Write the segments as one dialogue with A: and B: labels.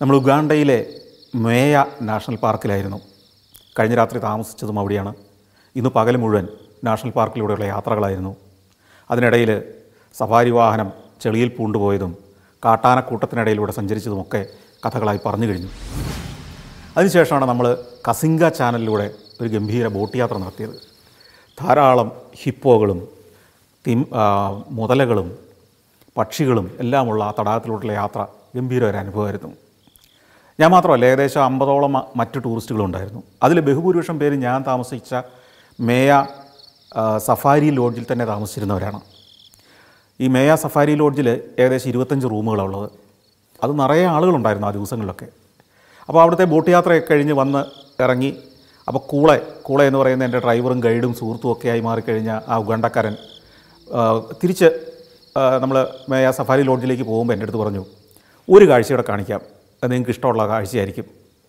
A: നമ്മൾ ഉഗാണ്ടയിലെ മേയ നാഷണൽ പാർക്കിലായിരുന്നു കഴിഞ്ഞ രാത്രി താമസിച്ചതും അവിടെയാണ് ഇന്ന് പകൽ മുഴുവൻ നാഷണൽ പാർക്കിലൂടെയുള്ള യാത്രകളായിരുന്നു അതിനിടയിൽ സഫാരി വാഹനം ചെളിയിൽ പൂണ്ടുപോയതും കാട്ടാനക്കൂട്ടത്തിനിടയിലൂടെ സഞ്ചരിച്ചതുമൊക്കെ കഥകളായി പറഞ്ഞു കഴിഞ്ഞു അതിനുശേഷമാണ് നമ്മൾ കസിംഗ ചാനലിലൂടെ ഒരു ഗംഭീര ബോട്ട് യാത്ര നടത്തിയത് ധാരാളം ഹിപ്പോകളും തിം ആ, മുതലകളും പക്ഷികളും എല്ലാമുള്ള ആ തടാകത്തിലൂടെയുള്ള യാത്ര ഗംഭീര ഒരു അനുഭവമായിരുന്നു ഞാൻ മാത്രമല്ല ഏകദേശം അമ്പതോളം മ- മറ്റ് ടൂറിസ്റ്റുകളുണ്ടായിരുന്നു അതിൽ ബഹുഭൂരിപക്ഷം പേര് ഞാൻ താമസിച്ച മേയ ആ, സഫാരി ലോഡ്ജിൽ തന്നെ താമസിച്ചിരുന്നവരാണ് ഈ മേയ സഫാരി ലോഡ്ജിൽ ഏകദേശം ഇരുപത്തഞ്ച് റൂമുകളാണ് ഉള്ളത് അത് നിറയെ ആളുകളുണ്ടായിരുന്നു ആ ദിവസങ്ങളിലൊക്കെ അപ്പോൾ അവിടുത്തെ ബോട്ട് യാത്രയൊക്കെ കഴിഞ്ഞ് വന്ന് ഇറങ്ങി അപ്പോൾ കൂളെ കൂളെ എന്ന് പറയുന്ന എൻ്റെ ഡ്രൈവറും ഗൈഡും സുഹൃത്തും ഒക്കെ ആയി മാറിക്കഴിഞ്ഞ ആ ഉഗണ്ടക്കാരൻ ആ, തിരിച്ച് നമ്മൾ മേയ സഫാരി ലോഡ്ജിലേക്ക് പോകുമ്പോൾ എൻ്റെ അടുത്ത് പറഞ്ഞു ഒരു കാഴ്ചയുടെ കാണിക്കാം അത് നിങ്ങൾക്ക് ഇഷ്ടമുള്ള കാഴ്ചയായിരിക്കും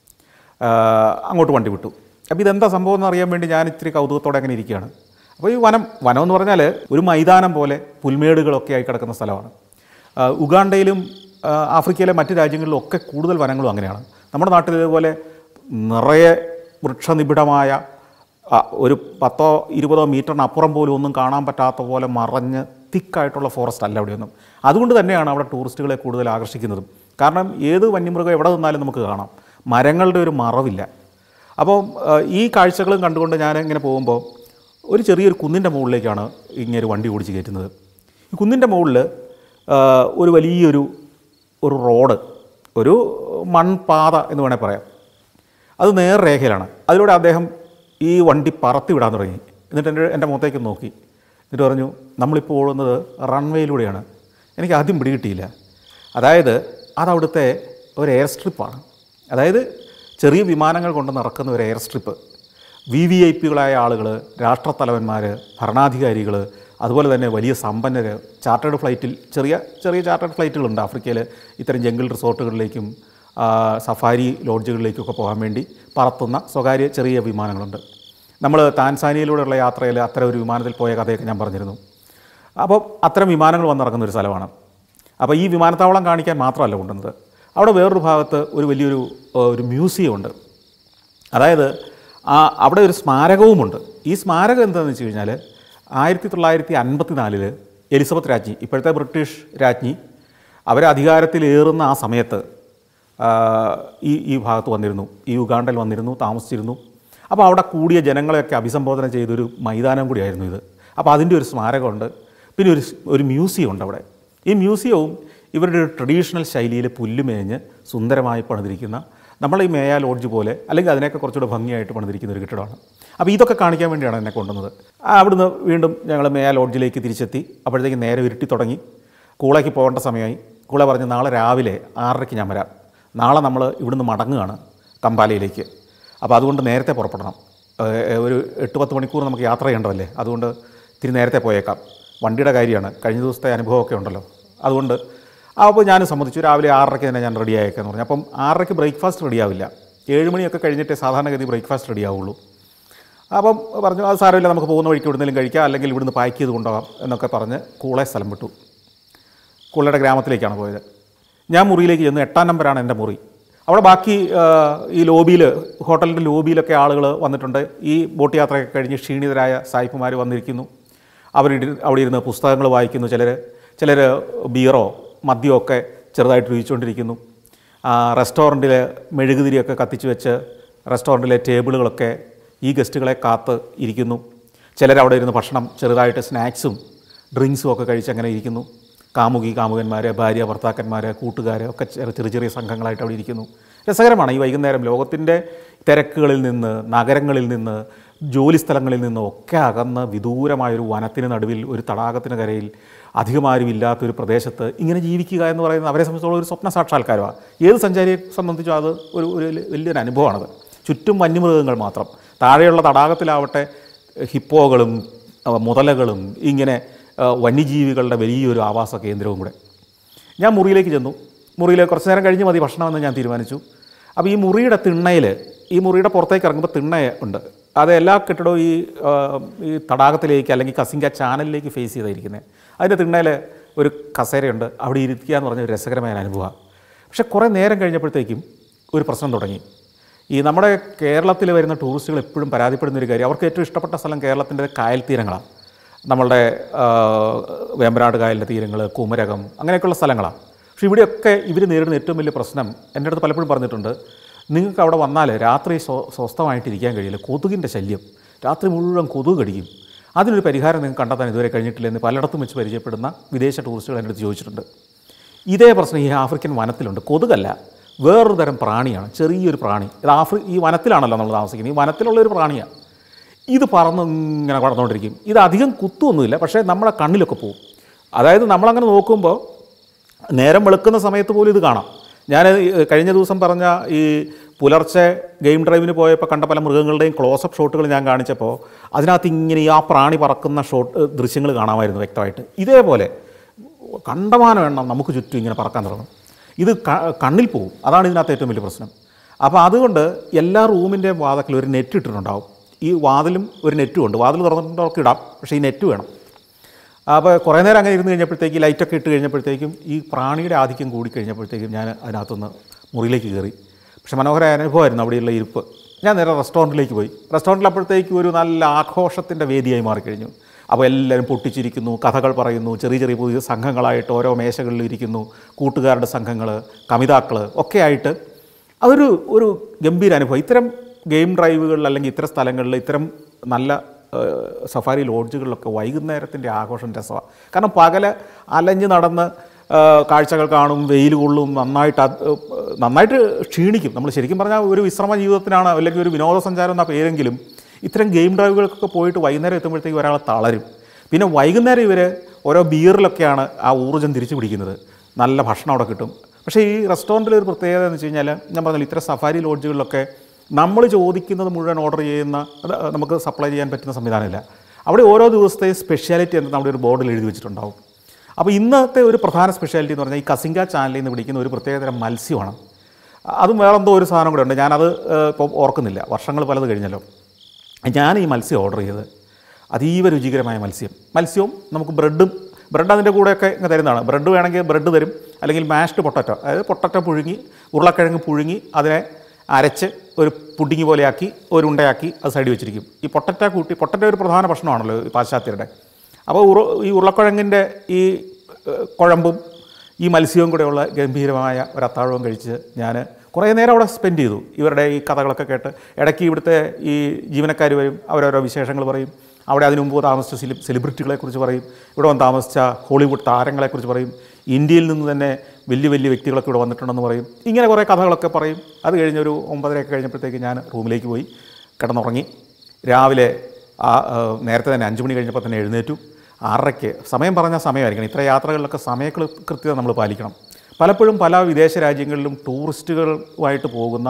A: ആ, അങ്ങോട്ട് വണ്ടി വിട്ടു അപ്പോൾ ഇതെന്താ സംഭവം എന്ന് അറിയാൻ വേണ്ടി ഞാൻ ഇത്തിരി കൗതുകത്തോടെ അങ്ങനെ ഇരിക്കുകയാണ് അപ്പോൾ ഈ വനം വനം എന്ന് പറഞ്ഞാൽ ഒരു മൈതാനം പോലെ പുൽമേടുകളൊക്കെ ആയി കിടക്കുന്ന സ്ഥലമാണ് ആ, ഉഗാണ്ടയിലും ആ, ആഫ്രിക്കയിലെ മറ്റ് രാജ്യങ്ങളിലും ഒക്കെ കൂടുതൽ വനങ്ങളും അങ്ങനെയാണ് നമ്മുടെ നാട്ടിൽ ഇതുപോലെ നിറയെ വൃക്ഷനിബിഡമായ ആ, ഒരു പത്തോ ഇരുപതോ മീറ്ററിന് അപ്പുറം പോലും ഒന്നും കാണാൻ പറ്റാത്ത പോലെ മറഞ്ഞ് തിക്കായിട്ടുള്ള ഫോറസ്റ്റ് അല്ല അവിടെയൊന്നും അതുകൊണ്ട് തന്നെയാണ് അവിടെ ടൂറിസ്റ്റുകളെ കൂടുതൽ ആകർഷിക്കുന്നതും കാരണം ഏത് വന്യമൃഗം എവിടെ നിന്നാലും നമുക്ക് കാണാം മരങ്ങളുടെ ഒരു മറവില്ല അപ്പോൾ ആ, ഈ കാഴ്ചകളും കണ്ടുകൊണ്ട് ഞാൻ ഇങ്ങനെ പോകുമ്പോൾ ഒരു ചെറിയൊരു കുന്നിൻ്റെ മുകളിലേക്കാണ് ഇങ്ങനെ ഒരു വണ്ടി ഓടിച്ച് കയറ്റുന്നത് ഈ കുന്നിൻ്റെ മുകളിൽ ആ, ഒരു വലിയൊരു ഒരു റോഡ് ഒരു മൺപാത എന്ന് വേണേൽ പറയാം അത് നേർരേഖയിലാണ് അതിലൂടെ അദ്ദേഹം ഈ വണ്ടി പറത്തി വിടാൻ തുടങ്ങി എന്നിട്ട് എൻ്റെ എൻ്റെ മുഖത്തേക്ക് നോക്കി എന്നിട്ട് പറഞ്ഞു നമ്മളിപ്പോൾ ഓടുന്നത് റൺവേയിലൂടെയാണ് എനിക്ക് ആദ്യം പിടികിട്ടിയില്ല അതായത് അതവിടുത്തെ ഒരു എയർ സ്ട്രിപ്പാണ് അതായത് ചെറിയ വിമാനങ്ങൾ കൊണ്ട് നടക്കുന്ന ഒരു air strip V V I പികളായ ആളുകൾ രാഷ്ട്രത്തലവന്മാർ ഭരണാധികാരികൾ അതുപോലെ തന്നെ വലിയ സമ്പന്നർ ചാർട്ടേഡ് ഫ്ലൈറ്റിൽ ചെറിയ ചെറിയ ചാർട്ടേഡ് ഫ്ലൈറ്റുകളുണ്ട് ആഫ്രിക്കയിൽ ഇത്തരം ജംഗിൾ റിസോർട്ടുകളിലേക്കും ആ, സഫാരി ലോഡ്ജുകളിലേക്കൊക്കെ പോകാൻ വേണ്ടി പറത്തുന്ന സ്വകാര്യ ചെറിയ വിമാനങ്ങളുണ്ട് നമ്മൾ താൻസാനിയയിലൂടെയുള്ള യാത്രയിൽ അത്തരം ഒരു വിമാനത്തിൽ പോയ കഥയൊക്കെ ഞാൻ പറഞ്ഞിരുന്നു അപ്പോൾ അത്തരം വിമാനങ്ങൾ വന്നിറങ്ങുന്ന ഒരു സ്ഥലമാണ് അപ്പോൾ ഈ വിമാനത്താവളം കാണിക്കാൻ മാത്രമല്ല കൊണ്ടുവന്നത് അവിടെ വേറൊരു ഭാഗത്ത് ഒരു വലിയൊരു ആ, ഒരു മ്യൂസിയം ഉണ്ട് അതായത് ആ അവിടെ ഒരു സ്മാരകവുമുണ്ട് ഈ സ്മാരകം എന്താണെന്ന് വെച്ച് കഴിഞ്ഞാൽ ആയിരത്തി തൊള്ളായിരത്തി അൻപത്തി നാലിൽ എലിസബത്ത് രാജ്ഞി ഇപ്പോഴത്തെ ബ്രിട്ടീഷ് രാജ്ഞി അവർ അധികാരത്തിലേറുന്ന ആ സമയത്ത് ആ, ഈ ഈ ഭാഗത്ത് വന്നിരുന്നു ഈ ഉഗാണ്ടയിൽ വന്നിരുന്നു താമസിച്ചിരുന്നു അപ്പോൾ അവിടെ കൂടിയ ജനങ്ങളെയൊക്കെ അഭിസംബോധന ചെയ്തൊരു മൈതാനം കൂടിയായിരുന്നു ഇത് അപ്പോൾ അതിൻ്റെ ഒരു സ്മാരകമുണ്ട് പിന്നെ ഒരു സ്- ഒരു മ്യൂസിയം ഉണ്ട് അവിടെ ഈ മ്യൂസിയവും ഇവരുടെ ഒരു ട്രഡീഷണൽ ശൈലിയിൽ പുല്ലുമേഞ്ഞ് സുന്ദരമായി പണിതിരിക്കുന്ന നമ്മൾ ഈ മേയ ലോഡ്ജ് പോലെ അല്ലെങ്കിൽ അതിനൊക്കെ കുറച്ചുകൂടെ ഭംഗിയായിട്ട് പണിതിരിക്കുന്ന ഒരു കെട്ടിടമാണ് അപ്പോൾ ഇതൊക്കെ കാണിക്കാൻ വേണ്ടിയാണ് എന്നെ കൊണ്ടുവന്നത് ആ, അവിടുന്ന് വീണ്ടും ഞങ്ങൾ മേയ ലോഡ്ജിലേക്ക് തിരിച്ചെത്തി അപ്പോഴത്തേക്ക് നേരെ ഉരുട്ടി തുടങ്ങി കൂളയ്ക്ക് പോകേണ്ട സമയമായി കൂള പറഞ്ഞ് നാളെ രാവിലെ ആറരയ്ക്ക് ഞാൻ വരാം നാളെ നമ്മൾ ഇവിടുന്ന് മടങ്ങുകയാണ് കമ്പാലയിലേക്ക് അപ്പോൾ അതുകൊണ്ട് നേരത്തെ പുറപ്പെടണം ഏഹ് ഒരു എട്ട് പത്ത് മണിക്കൂർ നമുക്ക് യാത്ര ചെയ്യേണ്ടതല്ലേ അതുകൊണ്ട് ഇത്തിരി നേരത്തെ പോയേക്കാം വണ്ടിയുടെ കാര്യമാണ് കഴിഞ്ഞ ദിവസത്തെ അനുഭവമൊക്കെ ഉണ്ടല്ലോ അതുകൊണ്ട് അപ്പോൾ ഞാൻ സമ്മതിച്ചു രാവിലെ ആറരയ്ക്ക് തന്നെ ഞാൻ റെഡി ആയേക്കാന്ന് പറഞ്ഞു അപ്പം ആറരയ്ക്ക് ബ്രേക്ക്ഫാസ്റ്റ് റെഡിയാവില്ല ഏഴ് മണിയൊക്കെ കഴിഞ്ഞിട്ടേ സാധാരണഗതി ബ്രേക്ക്ഫാസ്റ്റ് റെഡിയാവുള്ളൂ അപ്പം പറഞ്ഞു അത് സാരമില്ല നമുക്ക് പോകുന്ന വഴിക്ക് എവിടുന്നെങ്കിലും കഴിക്കാം അല്ലെങ്കിൽ ഇവിടുന്ന് പാക്ക് ചെയ്ത് കൊണ്ടുപോകാം എന്നൊക്കെ പറഞ്ഞ് കൂളെ സ്ഥലം വിട്ടു കുള്ളയുടെ ഗ്രാമത്തിലേക്കാണ് പോയത് ഞാൻ മുറിയിലേക്ക് ചെന്നു എട്ടാം നമ്പറാണ് എൻ്റെ മുറി അവിടെ ബാക്കി ആ, ഈ ലോബിയിൽ ഹോട്ടലിൻ്റെ ലോബിയിലൊക്കെ ആളുകൾ വന്നിട്ടുണ്ട് ഈ ബോട്ട് യാത്രയൊക്കെ കഴിഞ്ഞ് ക്ഷീണിതരായ സായിപ്പുമാർ വന്നിരിക്കുന്നു അവർ അവിടെ ഇരുന്ന് പുസ്തകങ്ങൾ വായിക്കുന്നു ചിലർ ചിലർ ബീറോ മദ്യമോ ഒക്കെ ചെറുതായിട്ട് രുചിച്ചുകൊണ്ടിരിക്കുന്നു റെസ്റ്റോറൻറ്റിൽ മെഴുകുതിരിയൊക്കെ കത്തിച്ച് വെച്ച് റെസ്റ്റോറൻറ്റിലെ ടേബിളുകളൊക്കെ ഈ ഗസ്റ്റുകളെ കാത്ത് ഇരിക്കുന്നു ചിലരവിടെ ഇരുന്ന് ഭക്ഷണം ചെറുതായിട്ട് സ്നാക്സും ഡ്രിങ്ക്സും ഒക്കെ കഴിച്ച് അങ്ങനെ ഇരിക്കുന്നു കാമുകി കാമുകന്മാർ ഭാര്യ ഭർത്താക്കന്മാർ കൂട്ടുകാർ ഒക്കെ ചെറിയ ചെറിയ ചെറിയ സംഘങ്ങളായിട്ട് അവിടെ ഇരിക്കുന്നു രസകരമാണ് ഈ വൈകുന്നേരം ലോകത്തിൻ്റെ തിരക്കുകളിൽ നിന്ന് നഗരങ്ങളിൽ നിന്ന് ജോലി സ്ഥലങ്ങളിൽ നിന്ന് ഒക്കെ അകന്ന് വിദൂരമായൊരു വനത്തിന് നടുവിൽ ഒരു തടാകത്തിന് കരയിൽ അധികമാരും ഇല്ലാത്തൊരു പ്രദേശത്ത് ഇങ്ങനെ ജീവിക്കുക എന്ന് പറയുന്നത് അവരെ സംബന്ധിച്ചോളം ഒരു സ്വപ്ന സാക്ഷാത്കാരമാണ് ഏത് സഞ്ചാരിയെ സംബന്ധിച്ചും അത് ഒരു ഒരു വലിയൊരു അനുഭവമാണത് ചുറ്റും വന്യമൃഗങ്ങൾ മാത്രം താഴെയുള്ള തടാകത്തിലാവട്ടെ ഹിപ്പോകളും അഹ് മുതലകളും ഇങ്ങനെ അഹ് വന്യജീവികളുടെ വലിയൊരു ആവാസ കേന്ദ്രവും കൂടെ ഞാൻ മുറിയിലേക്ക് ചെന്നു മുറിയിൽ കുറച്ച് നേരം കഴിഞ്ഞ് മതി ഭക്ഷണമെന്ന് ഞാൻ തീരുമാനിച്ചു അപ്പോൾ ഈ മുറിയുടെ തിണ്ണയിൽ ഈ മുറിയുടെ പുറത്തേക്ക് ഇറങ്ങുമ്പോൾ തിണ്ണ ഉണ്ട് അത് എല്ലാ കെട്ടിടവും ഈ ആ, ഈ തടാകത്തിലേക്ക് അല്ലെങ്കിൽ കസിങ്ക ചാനലിലേക്ക് ഫേസ് ചെയ്തായിരിക്കുന്നത് അതിൻ്റെ തിണ്ണയിൽ ഒരു കസേരയുണ്ട് അവിടെ ഇരിക്കുക എന്ന് പറഞ്ഞ ഒരു രസകരമായ അനുഭവമാണ് പക്ഷേ കുറേ നേരം കഴിഞ്ഞപ്പോഴത്തേക്കും ഒരു പ്രശ്നം തുടങ്ങി ഈ നമ്മുടെ കേരളത്തിൽ വരുന്ന ടൂറിസ്റ്റുകൾ എപ്പോഴും പരാതിപ്പെടുന്ന ഒരു കാര്യം അവർക്ക് ഏറ്റവും ഇഷ്ടപ്പെട്ട സ്ഥലം കേരളത്തിൻ്റെ കായൽ തീരങ്ങളാണ് നമ്മളുടെ ആ, വേമ്പനാട് കായലിൻ്റെ തീരങ്ങൾ കുമരകം അങ്ങനെയൊക്കെയുള്ള സ്ഥലങ്ങളാണ് പക്ഷേ ഇവിടെയൊക്കെ ഇവർ നേരിടുന്ന ഏറ്റവും വലിയ പ്രശ്നം എൻ്റെ അടുത്ത് പലപ്പോഴും പറഞ്ഞിട്ടുണ്ട് നിങ്ങൾക്ക് അവിടെ വന്നാൽ രാത്രി സ്വ സ്വസ്ഥമായിട്ടിരിക്കാൻ കഴിയില്ല കൊതുകിൻ്റെ ശല്യം രാത്രി മുഴുവൻ കൊതുക് കടിക്കും അതിനൊരു പരിഹാരം നിങ്ങൾക്ക് കണ്ടെത്താൻ ഇതുവരെ കഴിഞ്ഞിട്ടില്ല എന്ന് പലയിടത്തും വെച്ച് പരിചയപ്പെടുന്ന വിദേശ ടൂറിസ്റ്റുകൾ എൻ്റെ അടുത്ത് ചോദിച്ചിട്ടുണ്ട് ഇതേ പ്രശ്നം ഈ ആഫ്രിക്കൻ വനത്തിലുണ്ട് കൊതുകല്ല വേറൊരു തരം പ്രാണിയാണ് ചെറിയൊരു പ്രാണി ഇത് ആഫ്രി ഈ വനത്തിലാണല്ലോ നമ്മൾ താമസിക്കുന്നത് ഈ വനത്തിലുള്ളൊരു പ്രാണിയാണ് ഇത് പറന്ന് ഇങ്ങനെ കടന്നുകൊണ്ടിരിക്കും ഇത് അധികം കുത്തൊന്നുമില്ല പക്ഷേ നമ്മളെ കണ്ണിലൊക്കെ പോകും അതായത് നമ്മളങ്ങനെ നോക്കുമ്പോൾ നേരം വെളുക്കുന്ന സമയത്ത് പോലും ഇത് കാണാം ഞാൻ ഈ കഴിഞ്ഞ ദിവസം പറഞ്ഞ ഈ പുലർച്ചെ ഗെയിം ഡ്രൈവിന് പോയപ്പോൾ കണ്ട പല മൃഗങ്ങളുടെയും ക്ലോസപ്പ് ഷോട്ടുകൾ ഞാൻ കാണിച്ചപ്പോൾ അതിനകത്ത് ഇങ്ങനെ ഈ ആ പ്രാണി പറക്കുന്ന ഷോട്ട് ദൃശ്യങ്ങൾ കാണാമായിരുന്നു വ്യക്തമായിട്ട് ഇതേപോലെ കണ്ടമാനം എണ്ണം നമുക്ക് ചുറ്റും ഇങ്ങനെ പറക്കാൻ തുടങ്ങും ഇത് ക- കണ്ണിൽ പോകും അതാണ് ഇതിനകത്ത് ഏറ്റവും വലിയ പ്രശ്നം അപ്പോൾ അതുകൊണ്ട് എല്ലാ റൂമിൻ്റെയും വാതക്കിൽ ഒരു നെറ്റ് ഇട്ടിട്ടുണ്ടാവും ഈ വാതിലും ഒരു നെറ്റും ഉണ്ട് വാതിൽ തുറന്നിട്ടൊക്കെ ഇടാം പക്ഷേ ഈ നെറ്റ് വേണം അപ്പോൾ കുറേ നേരം അങ്ങനെ ഇരുന്ന് കഴിഞ്ഞപ്പോഴത്തേക്ക് ലൈറ്റൊക്കെ ഇട്ട് കഴിഞ്ഞപ്പോഴത്തേക്കും ഈ പ്രാണിയുടെ ആധിക്യം കൂടി കഴിഞ്ഞപ്പോഴത്തേക്കും ഞാൻ അതിനകത്തുനിന്ന് മുറിയിലേക്ക് കയറി പക്ഷെ മനോഹരമായ അനുഭവമായിരുന്നു അവിടെയുള്ള ഇരിപ്പ് ഞാൻ നേരെ റെസ്റ്റോറൻറ്റിലേക്ക് പോയി റെസ്റ്റോറൻറ്റിൽ അപ്പോഴത്തേക്കും ഒരു നല്ല ആഘോഷത്തിൻ്റെ വേദിയായി മാറിക്കഴിഞ്ഞു അപ്പോൾ എല്ലാവരും പൊട്ടിച്ചിരിക്കുന്നു കഥകൾ പറയുന്നു ചെറിയ ചെറിയ പുതിയ സംഘങ്ങളായിട്ട് ഓരോ മേശകളിൽ ഇരിക്കുന്നു കൂട്ടുകാരുടെ സംഘങ്ങൾ കമിതാക്കൾ ഒക്കെ ആയിട്ട് അതൊരു ഒരു ഗംഭീര അനുഭവം ഇത്തരം ഗെയിം ഡ്രൈവുകളിൽ അല്ലെങ്കിൽ ഇത്തരം സ്ഥലങ്ങളിൽ ഇത്തരം നല്ല ഏഹ്, സഫാരി ലോഡ്ജുകളിലൊക്കെ വൈകുന്നേരത്തിൻ്റെ ആഘോഷം രസമാണ് കാരണം പകല് അലഞ്ഞ് നടന്ന് ഏഹ്, കാഴ്ചകൾ കാണും വെയിൽ കൊള്ളും നന്നായിട്ട് അത് ഏഹ്, നന്നായിട്ട് ക്ഷീണിക്കും നമ്മൾ ശരിക്കും പറഞ്ഞാൽ ഒരു വിശ്രമ ജീവിതത്തിനാണ് അല്ലെങ്കിൽ ഒരു വിനോദസഞ്ചാരം എന്ന പേരെങ്കിലും ഇത്തരം ഗെയിം ഡ്രൈവുകൾക്കൊക്കെ പോയിട്ട് വൈകുന്നേരം എത്തുമ്പോഴത്തേക്ക് ഒരാൾ തളരും പിന്നെ വൈകുന്നേരം ഇവർ ഓരോ ബിയറിലൊക്കെയാണ് ആ ഊർജ്ജം തിരിച്ചു പിടിക്കുന്നത് നല്ല ഭക്ഷണം അവിടെ കിട്ടും പക്ഷേ ഈ റെസ്റ്റോറൻറ്റിൽ ഒരു പ്രത്യേകത എന്ന് വെച്ച് കഴിഞ്ഞാൽ ഞാൻ പറഞ്ഞില്ല ഇത്തരം സഫാരി ലോഡ്ജുകളിലൊക്കെ നമ്മൾ ചോദിക്കുന്നത് മുഴുവൻ ഓർഡർ ചെയ്യുന്ന അത് നമുക്ക് സപ്ലൈ ചെയ്യാൻ പറ്റുന്ന സംവിധാനമില്ല അവിടെ ഓരോ ദിവസത്തെ സ്പെഷ്യാലിറ്റി എന്ന് നമ്മുടെ ഒരു ബോർഡിൽ എഴുതി വെച്ചിട്ടുണ്ടാവും അപ്പോൾ ഇന്നത്തെ ഒരു പ്രധാന സ്പെഷ്യാലിറ്റി എന്ന് പറഞ്ഞാൽ ഈ കസിങ്ക ചാനലിൽ നിന്ന് പിടിക്കുന്ന ഒരു പ്രത്യേകതരം മത്സ്യമാണ് അതും വേറെ എന്തോ ഒരു സാധനം കൂടെ ഉണ്ട് ഞാനത് ഏഹ്, ഇപ്പോൾ ഓർക്കുന്നില്ല വർഷങ്ങൾ പലത് കഴിഞ്ഞല്ലോ ഞാൻ ഈ മത്സ്യം ഓർഡർ ചെയ്തത് അതീവ രുചികരമായ മത്സ്യം മത്സ്യവും നമുക്ക് ബ്രെഡും ബ്രെഡ് അതിൻ്റെ കൂടെയൊക്കെ ഇങ്ങനെ തരുന്നതാണ് ബ്രെഡ് വേണമെങ്കിൽ ബ്രെഡ് തരും അല്ലെങ്കിൽ മാഷ്ഡ് പൊട്ടറ്റോ അതായത് പൊട്ടറ്റോ പുഴുങ്ങി ഉരുളക്കിഴങ്ങ് പുഴുങ്ങി അതിനെ അരച്ച് ഒരു പുഡിങ് പോലെയാക്കി ഒരു ഉണ്ടയാക്കി അത് സൈഡിൽ വെച്ചിരിക്കും ഈ പൊട്ടറ്റ കൂട്ടി പൊട്ടറ്റ ഒരു പ്രധാന ഭക്ഷണമാണല്ലോ ഈ പാശ്ചാത്യരുടെ അപ്പോൾ ഉറ ഈ ഉരുളക്കിഴങ്ങിൻ്റെ ഈ ഏഹ്, കുഴമ്പും ഈ മത്സ്യവും കൂടെയുള്ള ഗംഭീരമായ ഒരു അത്താഴവും കഴിച്ച് ഞാൻ കുറേ നേരം അവിടെ സ്പെൻഡ് ചെയ്തു ഇവരുടെ ഈ കഥകളൊക്കെ കേട്ട് ഇടയ്ക്ക് ഇവിടുത്തെ ഈ ജീവനക്കാർ വരും അവരോരോ വിശേഷങ്ങൾ പറയും അവിടെ അതിനു മുമ്പ് താമസിച്ച സെലി സെലിബ്രിറ്റികളെക്കുറിച്ച് പറയും ഇവിടെ വന്ന് താമസിച്ച ഹോളിവുഡ് താരങ്ങളെക്കുറിച്ച് പറയും ഇന്ത്യയിൽ നിന്ന് തന്നെ വലിയ വലിയ വ്യക്തികളൊക്കെ ഇവിടെ വന്നിട്ടുണ്ടെന്ന് പറയും ഇങ്ങനെ കുറേ കഥകളൊക്കെ പറയും അത് കഴിഞ്ഞൊരു ഒമ്പതരയൊക്കെ കഴിഞ്ഞപ്പോഴത്തേക്ക് ഞാൻ റൂമിലേക്ക് പോയി കിടന്നുറങ്ങി രാവിലെ ആ ആ, നേരത്തെ തന്നെ അഞ്ച് മണി കഴിഞ്ഞപ്പോൾ തന്നെ എഴുന്നേറ്റു ആറരയ്ക്ക് സമയം പറഞ്ഞാൽ സമയമായിരിക്കണം ഇത്ര യാത്രകളിലൊക്കെ സമയ കൃ- കൃത്യത നമ്മൾ പാലിക്കണം പലപ്പോഴും പല വിദേശ രാജ്യങ്ങളിലും ടൂറിസ്റ്റുകളുമായിട്ട് പോകുന്ന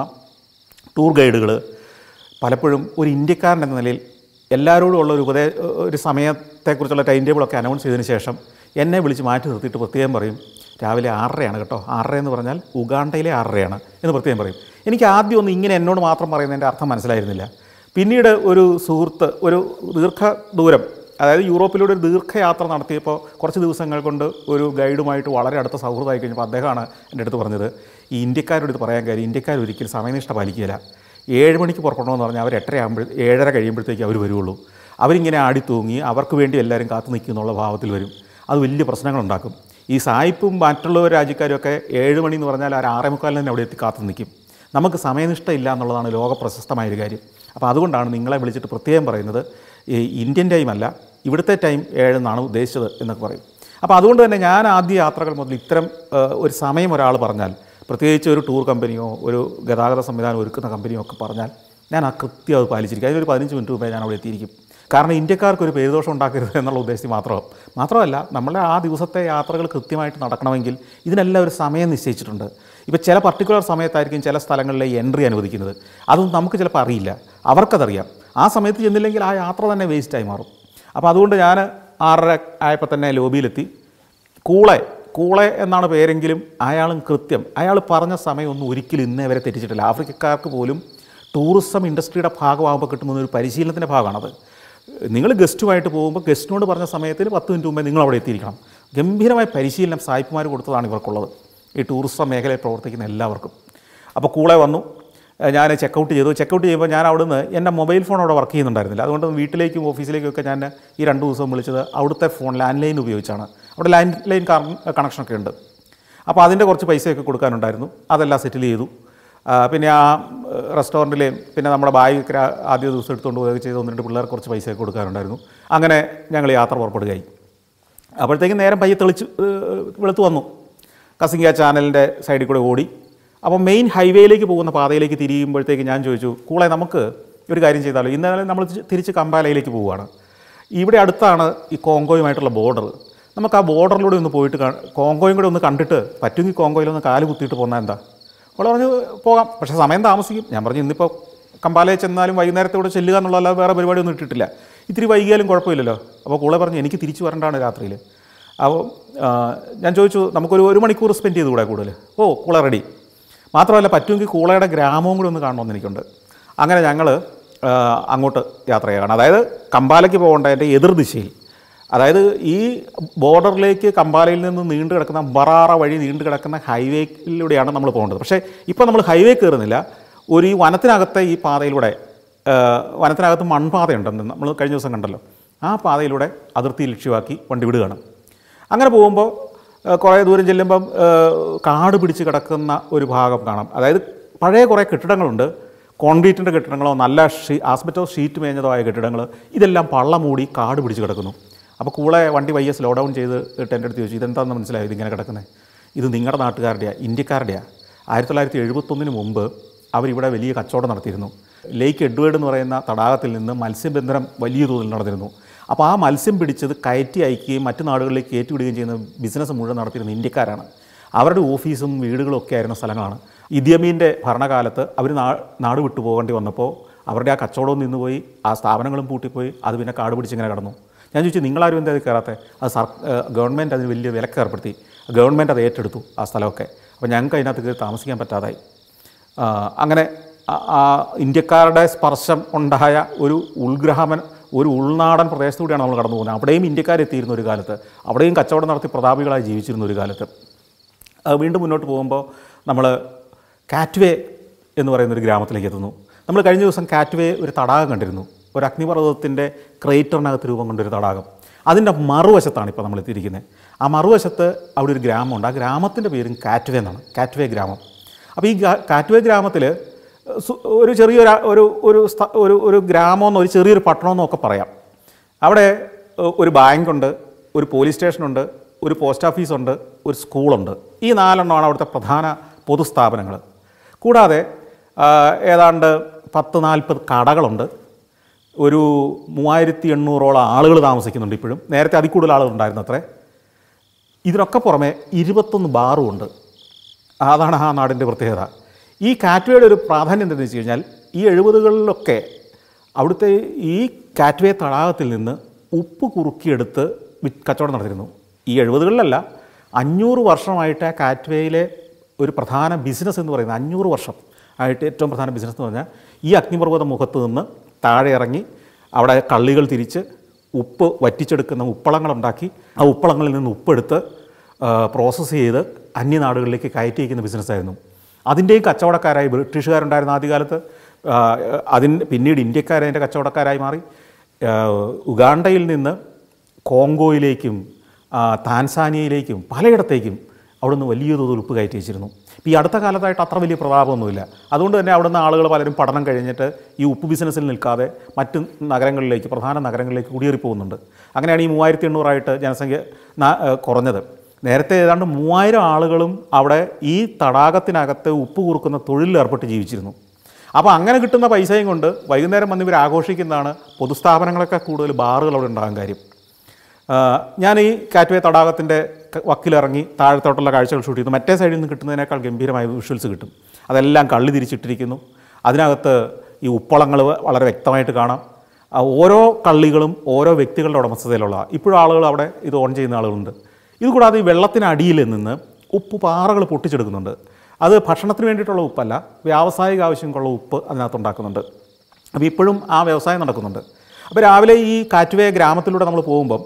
A: ടൂർ ഗൈഡുകൾ പലപ്പോഴും ഒരു ഇന്ത്യക്കാരൻ എന്ന നിലയിൽ എല്ലാവരോടും ഉള്ള ഒരു ഉപദേ ഒരു സമയത്തെക്കുറിച്ചുള്ള ടൈം ടേബിളൊക്കെ അനൗൺസ് ചെയ്തതിന് ശേഷം എന്നെ വിളിച്ച് മാറ്റി നിർത്തിയിട്ട് പ്രത്യേകം പറയും രാവിലെ ആറരയാണ് കേട്ടോ ആറര എന്ന് പറഞ്ഞാൽ ഉഗാണ്ടയിലെ ആറരയാണ് എന്ന് പ്രത്യേകം പറയും എനിക്ക് ആദ്യം ഒന്ന് ഇങ്ങനെ എന്നോട് മാത്രം പറയുന്നതിൻ്റെ അർത്ഥം മനസ്സിലായിരുന്നില്ല പിന്നീട് ഒരു സുഹൃത്ത് ഒരു ദീർഘ ദൂരം അതായത് യൂറോപ്പിലൂടെ ഒരു ദീർഘയാത്ര നടത്തിയപ്പോൾ കുറച്ച് ദിവസങ്ങൾ കൊണ്ട് ഒരു ഗൈഡുമായിട്ട് വളരെ അടുത്ത സൗഹൃദമായി കഴിഞ്ഞപ്പോൾ അദ്ദേഹമാണ് എൻ്റെ അടുത്ത് പറഞ്ഞത് ഈ ഇന്ത്യക്കാരോട് ഇത് പറയാൻ കാര്യം ഇന്ത്യക്കാർ ഒരിക്കലും സമയനിഷ്ഠ പാലിക്കുകയില്ല ഏഴ് മണിക്ക് പുറപ്പെടണമെന്ന് പറഞ്ഞാൽ അവർ എട്ടര ആകുമ്പോൾ ഏഴര കഴിയുമ്പോഴത്തേക്ക് അവർ വരുള്ളൂ അവരിങ്ങനെ ആടി തൂങ്ങി അവർക്ക് വേണ്ടി എല്ലാവരും കാത്തു നിൽക്കും എന്നുള്ള ഭാവത്തിൽ വരും അത് വലിയ പ്രശ്നങ്ങളുണ്ടാക്കും ഈ സായിപ്പും മറ്റുള്ള രാജ്യക്കാരും ഒക്കെ ഏഴ് മണി എന്ന് പറഞ്ഞാൽ ഒരു ആറേ മുക്കാലിന് തന്നെ അവിടെ എത്തി കാത്തു നിൽക്കും നമുക്ക് സമയനിഷ്ഠ ഇല്ല എന്നുള്ളതാണ് ലോക പ്രശസ്തമായൊരു കാര്യം അപ്പോൾ അതുകൊണ്ടാണ് നിങ്ങളെ വിളിച്ചിട്ട് പ്രത്യേകം പറയുന്നത് ഈ ഇന്ത്യൻ ടൈം അല്ല ഇവിടുത്തെ ടൈം ഏഴെന്നാണ് ഉദ്ദേശിച്ചത് എന്നൊക്കെ പറയും അപ്പോൾ അതുകൊണ്ട് തന്നെ ഞാൻ ആദ്യ യാത്രകൾ മുതൽ ഇത്തരം ആ, ഒരു സമയം ഒരാൾ പറഞ്ഞാൽ പ്രത്യേകിച്ച് ഒരു ടൂർ കമ്പനിയോ ഒരു ഗതാഗത സംവിധാനം ഒരുക്കുന്ന കമ്പനിയോ ഒക്കെ പറഞ്ഞാൽ ഞാൻ ആ കൃത്യം അത് പാലിച്ചിരിക്കും അതിനൊരു പതിനഞ്ച് മിനിറ്റ് മുമ്പേ ഞാൻ അവിടെ എത്തിയിരിക്കും കാരണം ഇന്ത്യക്കാർക്ക് ഒരു പേരുദോഷം ഉണ്ടാക്കരുത് എന്നുള്ള ഉദ്ദേശത്തിൽ മാത്രം മാത്രമല്ല നമ്മളെ ആ ദിവസത്തെ യാത്രകൾ കൃത്യമായിട്ട് നടക്കണമെങ്കിൽ ഇതിനെല്ലാം ഒരു സമയം നിശ്ചയിച്ചിട്ടുണ്ട് ഇപ്പോൾ ചില പർട്ടിക്കുലർ സമയത്തായിരിക്കും ചില സ്ഥലങ്ങളിലെ എൻട്രി അനുവദിക്കുന്നത് അതൊന്നും നമുക്ക് ചിലപ്പോൾ അറിയില്ല അവർക്കതറിയാം ആ സമയത്ത് ചെന്നില്ലെങ്കിൽ ആ യാത്ര തന്നെ വേസ്റ്റായി മാറും അപ്പോൾ അതുകൊണ്ട് ഞാൻ ആറര ആയപ്പോൾ തന്നെ ലോബിയിലെത്തി കൂളെ കൂളെ എന്നാണ് പേരെങ്കിലും അയാളും കൃത്യം അയാൾ പറഞ്ഞ സമയമൊന്നും ഒരിക്കലും ഇന്നേ വരെ തെറ്റിച്ചിട്ടില്ല ആഫ്രിക്കക്കാർക്ക് പോലും ടൂറിസം ഇൻഡസ്ട്രിയുടെ ഭാഗമാകുമ്പോൾ കിട്ടുന്ന ഒരു പരിശീലനത്തിൻ്റെ ഭാഗമാണത് നിങ്ങൾ ഗസ്റ്റുമായിട്ട് പോകുമ്പോൾ ഗസ്റ്റിനോട് പറഞ്ഞ സമയത്തിന് പത്ത് മിനിറ്റ് മുമ്പേ നിങ്ങൾ അവിടെ എത്തിയിരിക്കണം ഗംഭീരമായ പരിശീലനം സായിപ്പുമാർ കൊടുത്തതാണ് ഇവർക്കുള്ളത് ഈ ടൂറിസം മേഖലയിൽ പ്രവർത്തിക്കുന്ന എല്ലാവർക്കും അപ്പോൾ കൂടെ വന്നു ഏഹ് ഞാൻ ചെക്കൗട്ട് ചെയ്തു ചെക്കൗട്ട് ചെയ്യുമ്പോൾ ഞാൻ അവിടുന്ന് എൻ്റെ മൊബൈൽ ഫോൺ അവിടെ വർക്ക് ചെയ്യുന്നുണ്ടായിരുന്നില്ല അതുകൊണ്ട് വീട്ടിലേക്കും ഓഫീസിലേക്കും ഒക്കെ ഞാൻ ഈ രണ്ട് ദിവസം വിളിച്ചത് അവിടുത്തെ ഫോൺ ലാൻഡ് ലൈൻ ഉപയോഗിച്ചാണ് അവിടെ ലാൻഡ് ലൈൻ കണക്ഷനൊക്കെ ഉണ്ട് അപ്പോൾ അതിൻ്റെ കുറച്ച് പൈസയൊക്കെ കൊടുക്കാനുണ്ടായിരുന്നു അതെല്ലാം സെറ്റിൽ ചെയ്തു ആ, പിന്നെ ആ റെസ്റ്റോറൻറ്റിൽ പിന്നെ നമ്മുടെ ബാഗ് ഒക്കെ ആ- ആദ്യ ദിവസം എടുത്തുകൊണ്ട് പോവുകയൊക്കെ ചെയ്ത് ഒന്ന് രണ്ട് പിള്ളേർക്ക് കുറച്ച് പൈസയൊക്കെ കൊടുക്കാനുണ്ടായിരുന്നു അങ്ങനെ ഞങ്ങൾ യാത്ര പുറപ്പെടുകയായി അപ്പോഴത്തേക്കും നേരം പയ്യെ തെളിച്ച് ഏഹ്, വെളുത്ത് വന്നു കസിങ്ക ചാനലിൻ്റെ സൈഡിൽ കൂടെ ഓടി അപ്പോൾ മെയിൻ ഹൈവേയിലേക്ക് പോകുന്ന പാതയിലേക്ക് തിരിയുമ്പോഴത്തേക്ക് ഞാൻ ചോദിച്ചു കൂളെ നമുക്ക് ഒരു കാര്യം ചെയ്താലോ ഇന്നലെ നമ്മൾ തിരിച്ച് കമ്പാലയിലേക്ക് പോവുകയാണ് ഇവിടെ അടുത്താണ് ഈ കോങ്കോയുമായിട്ടുള്ള ബോർഡർ നമുക്ക് ആ ബോർഡറിലൂടെ ഒന്ന് പോയിട്ട് കാ- കോങ്കോയും കൂടെ ഒന്ന് കണ്ടിട്ട് പറ്റുമെങ്കിൽ കോങ്കോയിലൊന്ന് കാല് കുത്തിയിട്ട് പോന്നാൽ എന്താ അവൾ പറഞ്ഞു പോകാം പക്ഷേ സമയം താമസിക്കും ഞാൻ പറഞ്ഞു ഇന്നിപ്പോൾ കമ്പാലയിൽ ചെന്നാലും വൈകുന്നേരത്തോടെ ചെല്ലുക എന്നുള്ളതല്ലാതെ വേറെ പരിപാടിയൊന്നും ഇട്ടിട്ടില്ല ഇത്തിരി വൈകിയാലും കുഴപ്പമില്ലല്ലോ അപ്പോൾ കൂടെ പറഞ്ഞു എനിക്ക് തിരിച്ചു വരണ്ടാണ് രാത്രിയിൽ അപ്പോൾ ആ, ഞാൻ ചോദിച്ചു നമുക്കൊരു ഒരു മണിക്കൂർ സ്പെൻഡ് ചെയ്ത് കൂടെ കൂടുതൽ ഓ കൂള റെഡി മാത്രമല്ല പറ്റുമെങ്കിൽ കൂളയുടെ ഗ്രാമവും കൂടി ഒന്ന് കാണണമെന്ന് എനിക്കുണ്ട് അങ്ങനെ ഞങ്ങൾ അങ്ങോട്ട് യാത്ര ചെയ്യുകയാണ് അതായത് കമ്പാലയ്ക്ക് പോകേണ്ടതിൻ്റെ എതിർ ദിശയിൽ അതായത് ഈ ബോർഡറിലേക്ക് കമ്പാലയിൽ നിന്ന് നീണ്ടു കിടക്കുന്ന ബറാറ വഴി നീണ്ടു കിടക്കുന്ന ഹൈവേയിലൂടെയാണ് നമ്മൾ പോകേണ്ടത് പക്ഷേ ഇപ്പോൾ നമ്മൾ ഹൈവേ കയറുന്നില്ല ഒരു ഈ വനത്തിനകത്തെ ഈ പാതയിലൂടെ ആ, വനത്തിനകത്ത് മൺപാതയുണ്ടെന്ന് നമ്മൾ കഴിഞ്ഞ ദിവസം കണ്ടല്ലോ ആ പാതയിലൂടെ അതിർത്തി ലക്ഷ്യമാക്കി വണ്ടി വിടുകയാണ് അങ്ങനെ പോകുമ്പോൾ ആ, കുറേ ദൂരം ചെല്ലുമ്പം ആ, കാട് പിടിച്ച് കിടക്കുന്ന ഒരു ഭാഗം കാണാം അതായത് പഴയ കുറേ കെട്ടിടങ്ങളുണ്ട് കോൺക്രീറ്റിൻ്റെ കെട്ടിടങ്ങളോ നല്ല ഷീ ആസ്പെറ്റോ ഷീറ്റ് മേഞ്ഞതോ ആയ കെട്ടിടങ്ങൾ ഇതെല്ലാം പള്ള മൂടി കാട് പിടിച്ച് കിടക്കുന്നു അപ്പോൾ കൂളെ വണ്ടി വയ്യ സ്ലോ ഡൗൺ ചെയ്ത് എൻ്റെ അടുത്ത് ചോദിച്ചു ഇതെന്താണെന്ന് മനസ്സിലായത് ഇങ്ങനെ കിടക്കുന്നത് ഇത് നിങ്ങളുടെ നാട്ടുകാരുടെയാണ് ഇന്ത്യക്കാരുടെയാണ് ആയിരത്തി തൊള്ളായിരത്തി എഴുപത്തൊന്നിന് മുമ്പ് അവരിവിടെ വലിയ കച്ചവടം നടത്തിയിരുന്നു ലേക്ക് എഡ്വേർഡ് എന്ന് പറയുന്ന തടാകത്തിൽ നിന്ന് മത്സ്യബന്ധനം വലിയ തോതിൽ നടന്നിരുന്നു അപ്പോൾ ആ മത്സ്യം പിടിച്ചത് കയറ്റി അയക്കുകയും മറ്റു നാടുകളിലേക്ക് കയറ്റിവിടുകയും ചെയ്യുന്ന ബിസിനസ് മുഴുവൻ നടത്തിയിരുന്ന ഇന്ത്യക്കാരാണ് അവരുടെ ഓഫീസും വീടുകളും ഒക്കെ ആയിരുന്ന സ്ഥലങ്ങളാണ് ഇദിയമീൻ്റെ ഭരണകാലത്ത് അവർ നാ നാട് വിട്ടു പോകേണ്ടി വന്നപ്പോൾ അവരുടെ ആ കച്ചവടവും നിന്നുപോയി ആ സ്ഥാപനങ്ങളും പൂട്ടിപ്പോയി അത് പിന്നെ കാട് പിടിച്ചിങ്ങനെ കടന്നു ഞാൻ ചോദിച്ചു നിങ്ങളാരും എന്താ ഇത് കയറാത്തെ അത് സർ ഗവൺമെൻറ് അതിന് വലിയ വിലക്ക് ഏർപ്പെടുത്തി ഗവൺമെൻറ് അത് ഏറ്റെടുത്തു ആ സ്ഥലമൊക്കെ അപ്പോൾ ഞങ്ങൾക്ക് അതിനകത്ത് കയറി താമസിക്കാൻ പറ്റാതായി ആ, അങ്ങനെ ആ- ആ ഇന്ത്യക്കാരുടെ സ്പർശം ഉണ്ടായ ഒരു ഉൾഗ്രഹമൻ ഒരു ഉൾനാടൻ പ്രദേശത്തൂടെയാണ് നമ്മൾ കടന്നു പോകുന്നത് അവിടെയും ഇന്ത്യക്കാരെത്തിയിരുന്ന ഒരു കാലത്ത് അവിടെയും കച്ചവടം നടത്തി പ്രതാപികളായി ജീവിച്ചിരുന്ന ഒരു കാലത്ത് അത് വീണ്ടും മുന്നോട്ട് പോകുമ്പോൾ നമ്മൾ കാറ്റ്വേ എന്ന് പറയുന്ന ഒരു ഗ്രാമത്തിലേക്ക് എത്തുന്നു നമ്മൾ കഴിഞ്ഞ ദിവസം കാറ്റ്വേ ഒരു തടാകം കണ്ടിരുന്നു ഒരു അഗ്നിപർവ്വതത്തിൻ്റെ ക്രേറ്ററിനകത്ത് രൂപം കൊണ്ടൊരു തടാകം അതിൻ്റെ മറുവശത്താണ് ഇപ്പോൾ നമ്മൾ എത്തിയിരിക്കുന്നത് ആ മറുവശത്ത് അവിടെ ഒരു ഗ്രാമമുണ്ട് ആ ഗ്രാമത്തിൻ്റെ പേരും കാറ്റ്വേ എന്നാണ് കാറ്റ്വേ ഗ്രാമം അപ്പോൾ ഈ ഗാ- കാറ്റ്വേ ഗ്രാമത്തിൽ സു- ഒരു ചെറിയൊരു ഒരു ഒരു സ്ഥ- ഒരു ഒരു ഗ്രാമമെന്നോ ഒരു ചെറിയൊരു പട്ടണമെന്നോ ഒക്കെ പറയാം അവിടെ ഏഹ്, ഒരു ബാങ്കുണ്ട് ഒരു പോലീസ് സ്റ്റേഷനുണ്ട് ഒരു പോസ്റ്റ് ഓഫീസുണ്ട് ഒരു സ്കൂളുണ്ട് ഈ നാലെണ്ണമാണ് അവിടുത്തെ പ്രധാന പൊതുസ്ഥാപനങ്ങൾ കൂടാതെ ആ, ഏതാണ്ട് പത്ത് നാൽപ്പത് കടകളുണ്ട് ഒരു മൂവായിരത്തി എണ്ണൂറോളം ആളുകൾ താമസിക്കുന്നുണ്ട് ഇപ്പോഴും നേരത്തെ അതിൽ കൂടുതൽ ആളുകൾ ഉണ്ടായിരുന്നു അത്രേ ഇതിനൊക്കെ പുറമെ ഇരുപത്തൊന്ന് ബാറും ഉണ്ട് അതാണ് ആ നാടിൻ്റെ പ്രത്യേകത ഈ കാറ്റ്വേയുടെ ഒരു പ്രാധാന്യം എന്താണെന്ന് വെച്ച് കഴിഞ്ഞാൽ ഈ എഴുപതുകളിലൊക്കെ അവിടുത്തെ ഈ കാറ്റ്വേ തടാകത്തിൽ നിന്ന് ഉപ്പ് കുറുക്കിയെടുത്ത് വി- കച്ചവടം നടത്തിയിരുന്നു ഈ എഴുപതുകളിലല്ല അഞ്ഞൂറ് വർഷമായിട്ട് ആ കാറ്റ്വേയിലെ ഒരു പ്രധാന ബിസിനസ് എന്ന് പറയുന്നത് അഞ്ഞൂറ് വർഷം ആയിട്ട് ഏറ്റവും പ്രധാന ബിസിനസ് എന്ന് പറഞ്ഞാൽ ഈ അഗ്നിപർവ്വത മുഖത്ത് നിന്ന് താഴെ ഇറങ്ങി അവിടെ കള്ളികൾ തിരിച്ച് ഉപ്പ് വറ്റിച്ചെടുക്കുന്ന ഉപ്പളങ്ങളുണ്ടാക്കി ആ ഉപ്പളങ്ങളിൽ നിന്ന് ഉപ്പെടുത്ത് പ്രോസസ്സ് ചെയ്ത് അന്യനാടുകളിലേക്ക് കയറ്റി അയക്കുന്ന ബിസിനസ്സായിരുന്നു അതിൻ്റെയും കച്ചവടക്കാരായി ബ്രിട്ടീഷുകാരുണ്ടായിരുന്ന ആദ്യകാലത്ത് ആ, അതിന് പിന്നീട് ഇന്ത്യക്കാരതിൻ്റെ കച്ചവടക്കാരായി മാറി ആ, ഉഗാണ്ടയിൽ നിന്ന് കോങ്കോയിലേക്കും ആ, താൻസാനിയയിലേക്കും പലയിടത്തേക്കും അവിടുന്ന് വലിയ തോതിൽ ഉപ്പ് കയറ്റി വെച്ചിരുന്നു ഇപ്പോൾ ഈ അടുത്ത കാലത്തായിട്ട് അത്ര വലിയ പ്രതാപമൊന്നുമില്ല അതുകൊണ്ട് തന്നെ അവിടുന്ന് ആളുകൾ പലരും പഠനം കഴിഞ്ഞിട്ട് ഈ ഉപ്പ് ബിസിനസ്സിൽ നിൽക്കാതെ മറ്റ് നഗരങ്ങളിലേക്ക് പ്രധാന നഗരങ്ങളിലേക്ക് കുടിയേറി പോകുന്നുണ്ട് അങ്ങനെയാണ് ഈ മൂവായിരത്തി എണ്ണൂറായിട്ട് ജനസംഖ്യ നാ- ഏഹ് കുറഞ്ഞത് നേരത്തെ ഏതാണ്ട് മൂവായിരം ആളുകളും അവിടെ ഈ തടാകത്തിനകത്ത് ഉപ്പ് കുറുക്കുന്ന തൊഴിലിൽ ഏർപ്പെട്ട് ജീവിച്ചിരുന്നു അപ്പോൾ അങ്ങനെ കിട്ടുന്ന പൈസയും കൊണ്ട് വൈകുന്നേരം വന്ന് ഇവർ ആഘോഷിക്കുന്നതാണ് പൊതുസ്ഥാപനങ്ങളൊക്കെ കൂടുതൽ ബാറുകൾ അവിടെ ഉണ്ടാകാൻ കാര്യം ആ, ഞാൻ ഈ കാറ്റ്വേ തടാകത്തിൻ്റെ ക- വക്കിലിറങ്ങി താഴത്തോട്ടുള്ള കാഴ്ചകൾ ഷൂട്ട് ചെയ്തു മറ്റേ സൈഡിൽ നിന്ന് കിട്ടുന്നതിനേക്കാൾ ഗംഭീരമായ വിഷ്വൽസ് കിട്ടും അതെല്ലാം കള്ളി തിരിച്ചിട്ടിരിക്കുന്നു അതിനകത്ത് ഈ ഉപ്പളങ്ങൾ വളരെ വ്യക്തമായിട്ട് കാണാം ആ ഓരോ കള്ളികളും ഓരോ വ്യക്തികളുടെ ഉടമസ്ഥതയിലുള്ളതാണ് ഇപ്പോഴും ആളുകൾ അവിടെ ഇത് ഓൺ ചെയ്യുന്ന ആളുകളുണ്ട് ഇതുകൂടാതെ ഈ വെള്ളത്തിനടിയിൽ നിന്ന് ഉപ്പ് പാറകൾ പൊട്ടിച്ചെടുക്കുന്നുണ്ട് അത് ഭക്ഷണത്തിന് വേണ്ടിയിട്ടുള്ള ഉപ്പല്ല വ്യാവസായിക ആവശ്യങ്ങൾക്കുള്ള ഉപ്പ് അതിനകത്ത് ഉണ്ടാക്കുന്നുണ്ട് അപ്പോൾ ഇപ്പോഴും ആ വ്യവസായം നടക്കുന്നുണ്ട് അപ്പോൾ രാവിലെ ഈ കാറ്റുവേ ഗ്രാമത്തിലൂടെ നമ്മൾ പോകുമ്പം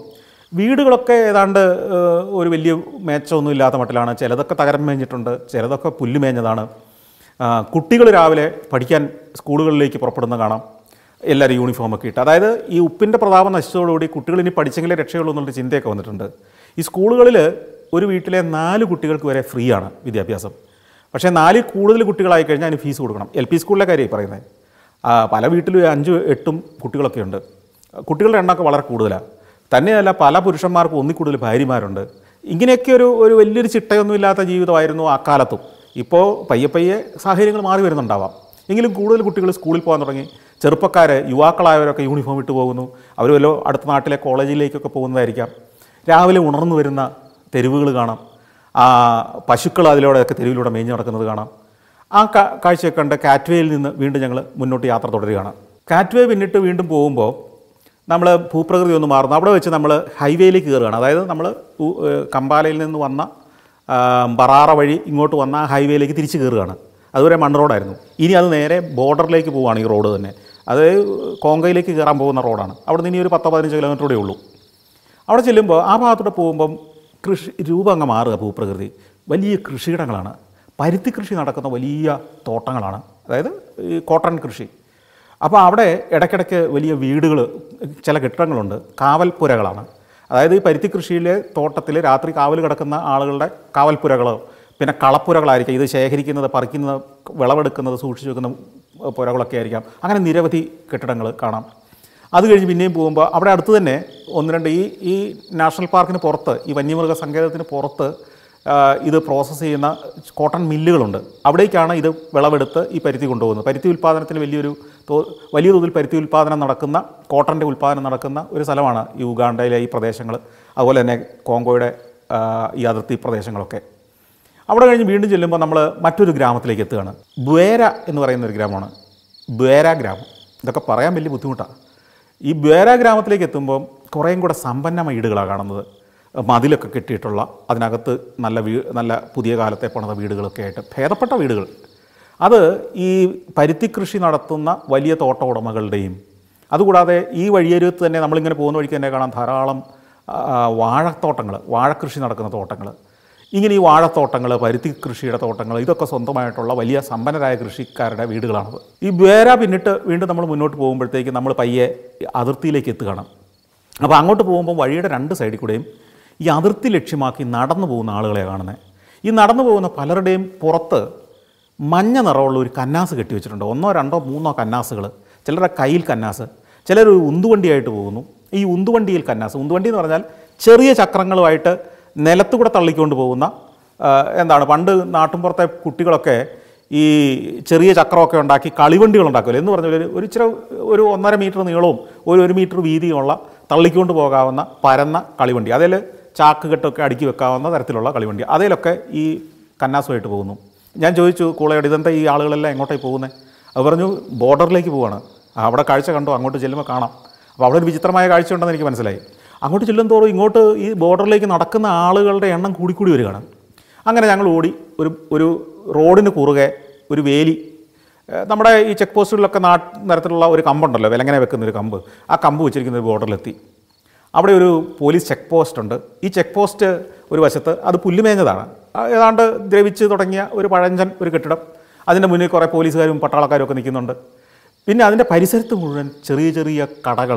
A: വീടുകളൊക്കെ ഏതാണ്ട് ഏഹ്, ഒരു വലിയ മേച്ചമൊന്നും ഇല്ലാത്ത മട്ടിലാണ് ചിലതൊക്കെ തകരം മേഞ്ഞിട്ടുണ്ട് ചിലതൊക്കെ പുല്ല് മേഞ്ഞതാണ് കുട്ടികൾ രാവിലെ പഠിക്കാൻ സ്കൂളുകളിലേക്ക് പുറപ്പെടുന്ന കാണാം എല്ലാവരും യൂണിഫോമൊക്കെ ഇട്ട് അതായത് ഈ ഉപ്പിൻ്റെ പ്രതാപം നശിച്ചതോടുകൂടി കുട്ടികൾ ഇനി പഠിച്ചെങ്കിലേ രക്ഷയുള്ളൂ എന്നുള്ള ചിന്തയൊക്കെ വന്നിട്ടുണ്ട് ഈ സ്കൂളുകളിൽ ഒരു വീട്ടിലെ നാല് കുട്ടികൾക്ക് വരെ ഫ്രീ ആണ് വിദ്യാഭ്യാസം പക്ഷേ നാലിൽ കൂടുതൽ കുട്ടികളായി കഴിഞ്ഞാൽ അതിന് ഫീസ് കൊടുക്കണം എൽ പി സ്കൂളിലെ കാര്യമായി പറയുന്നത് ആ, പല വീട്ടിലും അഞ്ചും എട്ടും കുട്ടികളൊക്കെ ഉണ്ട് കുട്ടികളുടെ എണ്ണമൊക്കെ വളരെ കൂടുതലാണ് തന്നെയല്ല പല പുരുഷന്മാർക്കും ഒന്നിൽ കൂടുതൽ ഭാര്യമാരുണ്ട് ഇങ്ങനെയൊക്കെ ഒരു ഒരു വലിയൊരു ചിട്ടയൊന്നും ഇല്ലാത്ത ജീവിതമായിരുന്നു അക്കാലത്തും ഇപ്പോൾ പയ്യെ പയ്യെ സാഹചര്യങ്ങൾ മാറി വരുന്നുണ്ടാവാം എങ്കിലും കൂടുതൽ കുട്ടികൾ സ്കൂളിൽ പോകാൻ തുടങ്ങി ചെറുപ്പക്കാർ യുവാക്കളായവരൊക്കെ യൂണിഫോം ഇട്ട് പോകുന്നു അവർ വല്ലോ അടുത്ത നാട്ടിലെ കോളേജിലേക്കൊക്കെ പോകുന്നതായിരിക്കാം രാവിലെ ഉണർന്നു വരുന്ന തെരുവുകൾ കാണാം ആ പശുക്കൾ അതിലൂടെയൊക്കെ തെരുവിലൂടെ മേഞ്ഞ് നടക്കുന്നത് കാണാം ആ കാ- കാഴ്ചയൊക്കെ കണ്ട് കാറ്റ്വേയിൽ നിന്ന് വീണ്ടും ഞങ്ങൾ മുന്നോട്ട് യാത്ര തുടരുകയാണ് കാറ്റ്വേ പിന്നിട്ട് വീണ്ടും പോകുമ്പോൾ നമ്മൾ ഭൂപ്രകൃതി ഒന്ന് മാറുന്നു അവിടെ വെച്ച് നമ്മൾ ഹൈവേയിലേക്ക് കയറുകയാണ് അതായത് നമ്മൾ കമ്പാലയിൽ നിന്ന് വന്ന ആ, ബറാറ വഴി ഇങ്ങോട്ട് വന്ന ആ ഹൈവേയിലേക്ക് തിരിച്ച് കയറുകയാണ് അതുവരെ മണ്ണ് റോഡായിരുന്നു ഇനി അത് നേരെ ബോർഡറിലേക്ക് പോവുകയാണ് ഈ റോഡ് തന്നെ അത് കോങ്കയിലേക്ക് കയറാൻ പോകുന്ന റോഡാണ് അവിടെ നിന്ന് ഇനി ഒരു പത്തോ പതിനഞ്ച് കിലോമീറ്റർ കൂടെ ഉള്ളൂ അവിടെ ചെല്ലുമ്പോൾ ആ ഭാഗത്തൂടെ പോകുമ്പം കൃഷി രൂപം അങ്ങ് മാറുക ഭൂപ്രകൃതി വലിയ കൃഷിയിടങ്ങളാണ് പരുത്തി കൃഷി നടക്കുന്ന വലിയ തോട്ടങ്ങളാണ് അതായത് ഈ കോട്ടൺ കൃഷി അപ്പോൾ അവിടെ ഇടയ്ക്കിടയ്ക്ക് വലിയ വീടുകൾ ചില കെട്ടിടങ്ങളുണ്ട് കാവൽപ്പുരകളാണ് അതായത് ഈ പരുത്തി കൃഷിയിലെ തോട്ടത്തിൽ രാത്രി കാവൽ കിടക്കുന്ന ആളുകളുടെ കാവൽപ്പുരകളോ പിന്നെ കളപ്പുരകളായിരിക്കും ഇത് ശേഖരിക്കുന്നത് പറിക്കുന്നത് വിളവെടുക്കുന്നത് സൂക്ഷിച്ചു വെക്കുന്ന പുരകളൊക്കെ ആയിരിക്കാം അങ്ങനെ നിരവധി കെട്ടിടങ്ങൾ കാണാം അത് കഴിഞ്ഞ് പിന്നെയും പോകുമ്പോൾ അവിടെ അടുത്ത് തന്നെ ഒന്ന് രണ്ട് ഈ ഈ നാഷണൽ പാർക്കിന് പുറത്ത് ഈ വന്യമൃഗ സങ്കേതത്തിന് പുറത്ത് ആ, ഇത് പ്രോസസ്സ് ചെയ്യുന്ന കോട്ടൺ മില്ലുകളുണ്ട് അവിടേക്കാണ് ഇത് വിളവെടുത്ത് ഈ പരുത്തി കൊണ്ടുപോകുന്നത് പരുത്തി ഉൽപ്പാദനത്തിന് വലിയൊരു തോ- വലിയ തോതിൽ പരുത്തി ഉൽപ്പാദനം നടക്കുന്ന കോട്ടൻ്റെ ഉൽപ്പാദനം നടക്കുന്ന ഒരു സ്ഥലമാണ് ഈ ഉഗാണ്ടയിലെ ഈ പ്രദേശങ്ങൾ അതുപോലെ തന്നെ കോങ്കോയുടെ ആ, ഈ അതിർത്തി പ്രദേശങ്ങളൊക്കെ അവിടെ കഴിഞ്ഞ് വീണ്ടും ചെല്ലുമ്പോൾ നമ്മൾ മറ്റൊരു ഗ്രാമത്തിലേക്ക് എത്തുകയാണ് ബ്വേര എന്ന് പറയുന്ന ഒരു ഗ്രാമമാണ് ബ്വേര ഗ്രാമം ഇതൊക്കെ പറയാൻ വലിയ ബുദ്ധിമുട്ടാണ് ഈ ബ്വേര ഗ്രാമത്തിലേക്ക് എത്തുമ്പോൾ കുറേയും കൂടെ സമ്പന്നമായ വീടുകളാണ് കാണുന്നത് മതിലൊക്കെ കെട്ടിയിട്ടുള്ള അതിനകത്ത് നല്ല വീ നല്ല പുതിയ കാലത്തെ പണിത വീടുകളൊക്കെ ആയിട്ട് ഭേദപ്പെട്ട വീടുകൾ അത് ഈ പരുത്തി കൃഷി നടത്തുന്ന വലിയ തോട്ട ഉടമകളുടെയും അതുകൂടാതെ ഈ വഴിയരുത്ത് തന്നെ നമ്മളിങ്ങനെ പോകുന്ന വഴിക്ക് തന്നെ കാണാം ധാരാളം ആ, വാഴത്തോട്ടങ്ങൾ വാഴക്കൃഷി നടക്കുന്ന തോട്ടങ്ങൾ ഇങ്ങനെ ഈ വാഴത്തോട്ടങ്ങൾ പരുത്തി കൃഷിയുടെ തോട്ടങ്ങൾ ഇതൊക്കെ സ്വന്തമായിട്ടുള്ള വലിയ സമ്പന്നരായ കൃഷിക്കാരുടെ വീടുകളാണത് ഈ വേര പിന്നിട്ട് വീണ്ടും നമ്മൾ മുന്നോട്ട് പോകുമ്പോഴത്തേക്ക് നമ്മൾ പയ്യെ അതിർത്തിയിലേക്ക് എത്തുകയാണ് അപ്പോൾ അങ്ങോട്ട് പോകുമ്പോൾ വഴിയുടെ രണ്ട് സൈഡിൽ കൂടെയും ഈ അതിർത്തി ലക്ഷ്യമാക്കി നടന്നു പോകുന്ന ആളുകളെ കാണുന്നത് ഈ നടന്നു പോകുന്ന പലരുടെയും പുറത്ത് മഞ്ഞ നിറമുള്ള ഒരു കന്നാസ് കെട്ടി വെച്ചിട്ടുണ്ട് ഒന്നോ രണ്ടോ മൂന്നോ കന്നാസുകൾ ചിലരുടെ കയ്യിൽ കന്നാസ് ചിലർ ഒരു ഉന്തുവണ്ടിയായിട്ട് പോകുന്നു ഈ ഉന്തുവണ്ടിയിൽ കന്നാസ് ഉന്തുവണ്ടി എന്ന് പറഞ്ഞാൽ ചെറിയ ചക്രങ്ങളുമായിട്ട് നിലത്തുകൂടെ തള്ളിക്കൊണ്ട് പോകുന്ന ആ, എന്താണ് പണ്ട് നാട്ടിൻപുറത്തെ കുട്ടികളൊക്കെ ഈ ചെറിയ ചക്രമൊക്കെ ഉണ്ടാക്കി കളിവണ്ടികൾ ഉണ്ടാക്കുമല്ലോ എന്ന് പറഞ്ഞാൽ ഒരു ഒരു ഇച്ചിരി ഒരു ഒന്നര മീറ്റർ നീളവും ഒരു ഒരു മീറ്റർ വീതിയുമുള്ള തള്ളിക്കൊണ്ട് പോകാവുന്ന പരന്ന കളിവണ്ടി അതിൽ ചാക്ക് കെട്ടൊക്കെ അടുക്കി വെക്കാവുന്ന തരത്തിലുള്ള കളിവണ്ടി അതിലൊക്കെ ഈ കന്നാസുമായിട്ട് പോകുന്നു ഞാൻ ചോദിച്ചു കൂളയോട് ഇതെന്താ ഈ ആളുകളെല്ലാം എങ്ങോട്ടായി പോകുന്നത് അത് പറഞ്ഞു ബോർഡറിലേക്ക് പോവാണ് അവിടെ കാഴ്ച കണ്ടു അങ്ങോട്ട് ചെല്ലുമ്പോൾ കാണാം അപ്പോൾ അവിടെ ഒരു വിചിത്രമായ കാഴ്ച ഉണ്ടെന്ന് എനിക്ക് മനസ്സിലായി അങ്ങോട്ട് ചെല്ലും തോറും ഇങ്ങോട്ട് ഈ ബോർഡറിലേക്ക് നടക്കുന്ന ആളുകളുടെ എണ്ണം കൂടിക്കൂടി വരികയാണ് അങ്ങനെ ഞങ്ങൾ ഓടി ഒരു ഒരു റോഡിന് കുറുകെ ഒരു വേലി ഏഹ് നമ്മുടെ ഈ ചെക്ക് പോസ്റ്റുകളിലൊക്കെ നാട്ട് നിരത്തിലുള്ള ഒരു കമ്പുണ്ടല്ലോ വിലങ്ങനെ വെക്കുന്ന ഒരു കമ്പ് ആ കമ്പ് വെച്ചിരിക്കുന്ന ഒരു ബോർഡറിലെത്തി അവിടെ ഒരു പോലീസ് ചെക്ക് പോസ്റ്റ് ഉണ്ട് ഈ ചെക്ക് പോസ്റ്റ് ഒരു വശത്ത് അത് പുല്ലുമേഞ്ഞതാണ് ആ ഏതാണ്ട് ദ്രവിച്ച് തുടങ്ങിയ ഒരു പഴഞ്ചൻ ഒരു കെട്ടിടം അതിൻ്റെ മുന്നിൽ കുറേ പോലീസുകാരും പട്ടാളക്കാരും ഒക്കെ നിൽക്കുന്നുണ്ട് പിന്നെ അതിൻ്റെ പരിസരത്ത് മുഴുവൻ ചെറിയ ചെറിയ കടകൾ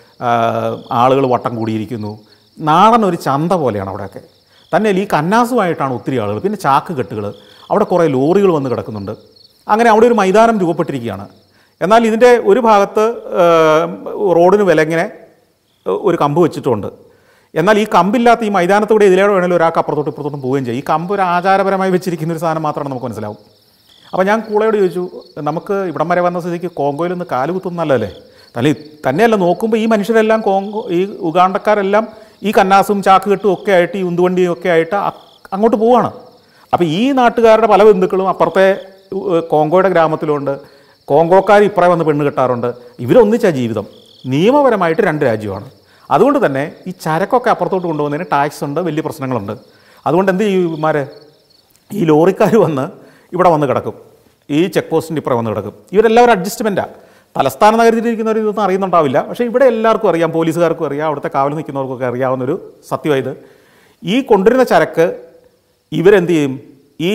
A: ആളുകൾ വട്ടം കൂടിയിരിക്കുന്നു നാടൻ ഒരു ചന്ത പോലെയാണ് അവിടെയൊക്കെ തന്നെ ഈ കന്നാസുമായിട്ടാണ് ഒത്തിരി ആളുകൾ പിന്നെ ചാക്ക് കെട്ടുകൾ അവിടെ കുറേ ലോറികൾ വന്ന് കിടക്കുന്നുണ്ട് അങ്ങനെ അവിടെ ഒരു മൈതാനം രൂപപ്പെട്ടിരിക്കുകയാണ് എന്നാൽ ഇതിൻ്റെ ഒരു ഭാഗത്ത് ഏഹ്, റോഡിന് വിലങ്ങനെ ഒരു കമ്പ് വെച്ചിട്ടുണ്ട് എന്നാൽ ഈ കമ്പില്ലാത്ത ഈ മൈതാനത്തൂടെ ഇതിലൂടെ വേണമെങ്കിലും ഒരാൾക്ക് അപ്പുറത്തോട്ട് ഇപ്പുറത്തോട്ടും പോവുകയും ചെയ്യും ഈ കമ്പ് ഒരു ആചാരപരമായി വെച്ചിരിക്കുന്ന ഒരു സാധനം മാത്രമാണ് നമുക്ക് മനസ്സിലാവും അപ്പോൾ ഞാൻ കൂളയോട് ചോദിച്ചു നമുക്ക് ഇവിടം വരെ വന്ന സ്ഥിതിക്ക് കോങ്കോയിൽ നിന്ന് കാല് കുത്തുന്നല്ലേ തല തന്നെയല്ല നോക്കുമ്പോൾ ഈ മനുഷ്യരെല്ലാം കോങ്കോ ഈ ഉഗാണ്ടക്കാരെല്ലാം ഈ കന്നാസും ചാക്കുകെട്ടും ഒക്കെ ആയിട്ട് ഈ ഉന്തുവണ്ടിയും ഒക്കെ ആയിട്ട് അ- അങ്ങോട്ട് പോവാണ് അപ്പോൾ ഈ നാട്ടുകാരുടെ പല ബന്ധുക്കളും അപ്പുറത്തെ ഉ- കോങ്കോയുടെ ഗ്രാമത്തിലുണ്ട് കോങ്കോക്കാർ ഇപ്പറേ വന്ന് പെണ്ണ് കെട്ടാറുണ്ട് ഇവരൊന്നിച്ചാ ജീവിതം നിയമപരമായിട്ട് രണ്ട് രാജ്യമാണ് അതുകൊണ്ട് തന്നെ ഈ ചരക്കൊക്കെ അപ്പുറത്തോട്ട് കൊണ്ടുപോകുന്നതിന് ടാക്സ് ഉണ്ട് വലിയ പ്രശ്നങ്ങളുണ്ട് അതുകൊണ്ട് എന്ത് ചെയ്യും ഇവന്മാർ ഈ ലോറിക്കാർ വന്ന് ഇവിടെ വന്ന് കിടക്കും ഈ ചെക്ക് പോസ്റ്റിൻ്റെ ഇപ്പുറം വന്ന് കിടക്കും ഇവരെല്ലാവരും അഡ്ജസ്റ്റ്മെൻറ്റാണ് തലസ്ഥാന നഗരത്തിലിരിക്കുന്നവർ ഇതൊന്നും അറിയുന്നുണ്ടാവില്ല പക്ഷേ ഇവിടെ എല്ലാവർക്കും അറിയാം പോലീസുകാർക്കും അറിയാം അവിടുത്തെ കാവൽ നിൽക്കുന്നവർക്കൊക്കെ അറിയാവുന്നൊരു സത്യം ഇത് ഈ കൊണ്ടുവരുന്ന ചരക്ക് ഇവരെന്ത് ചെയ്യും ഈ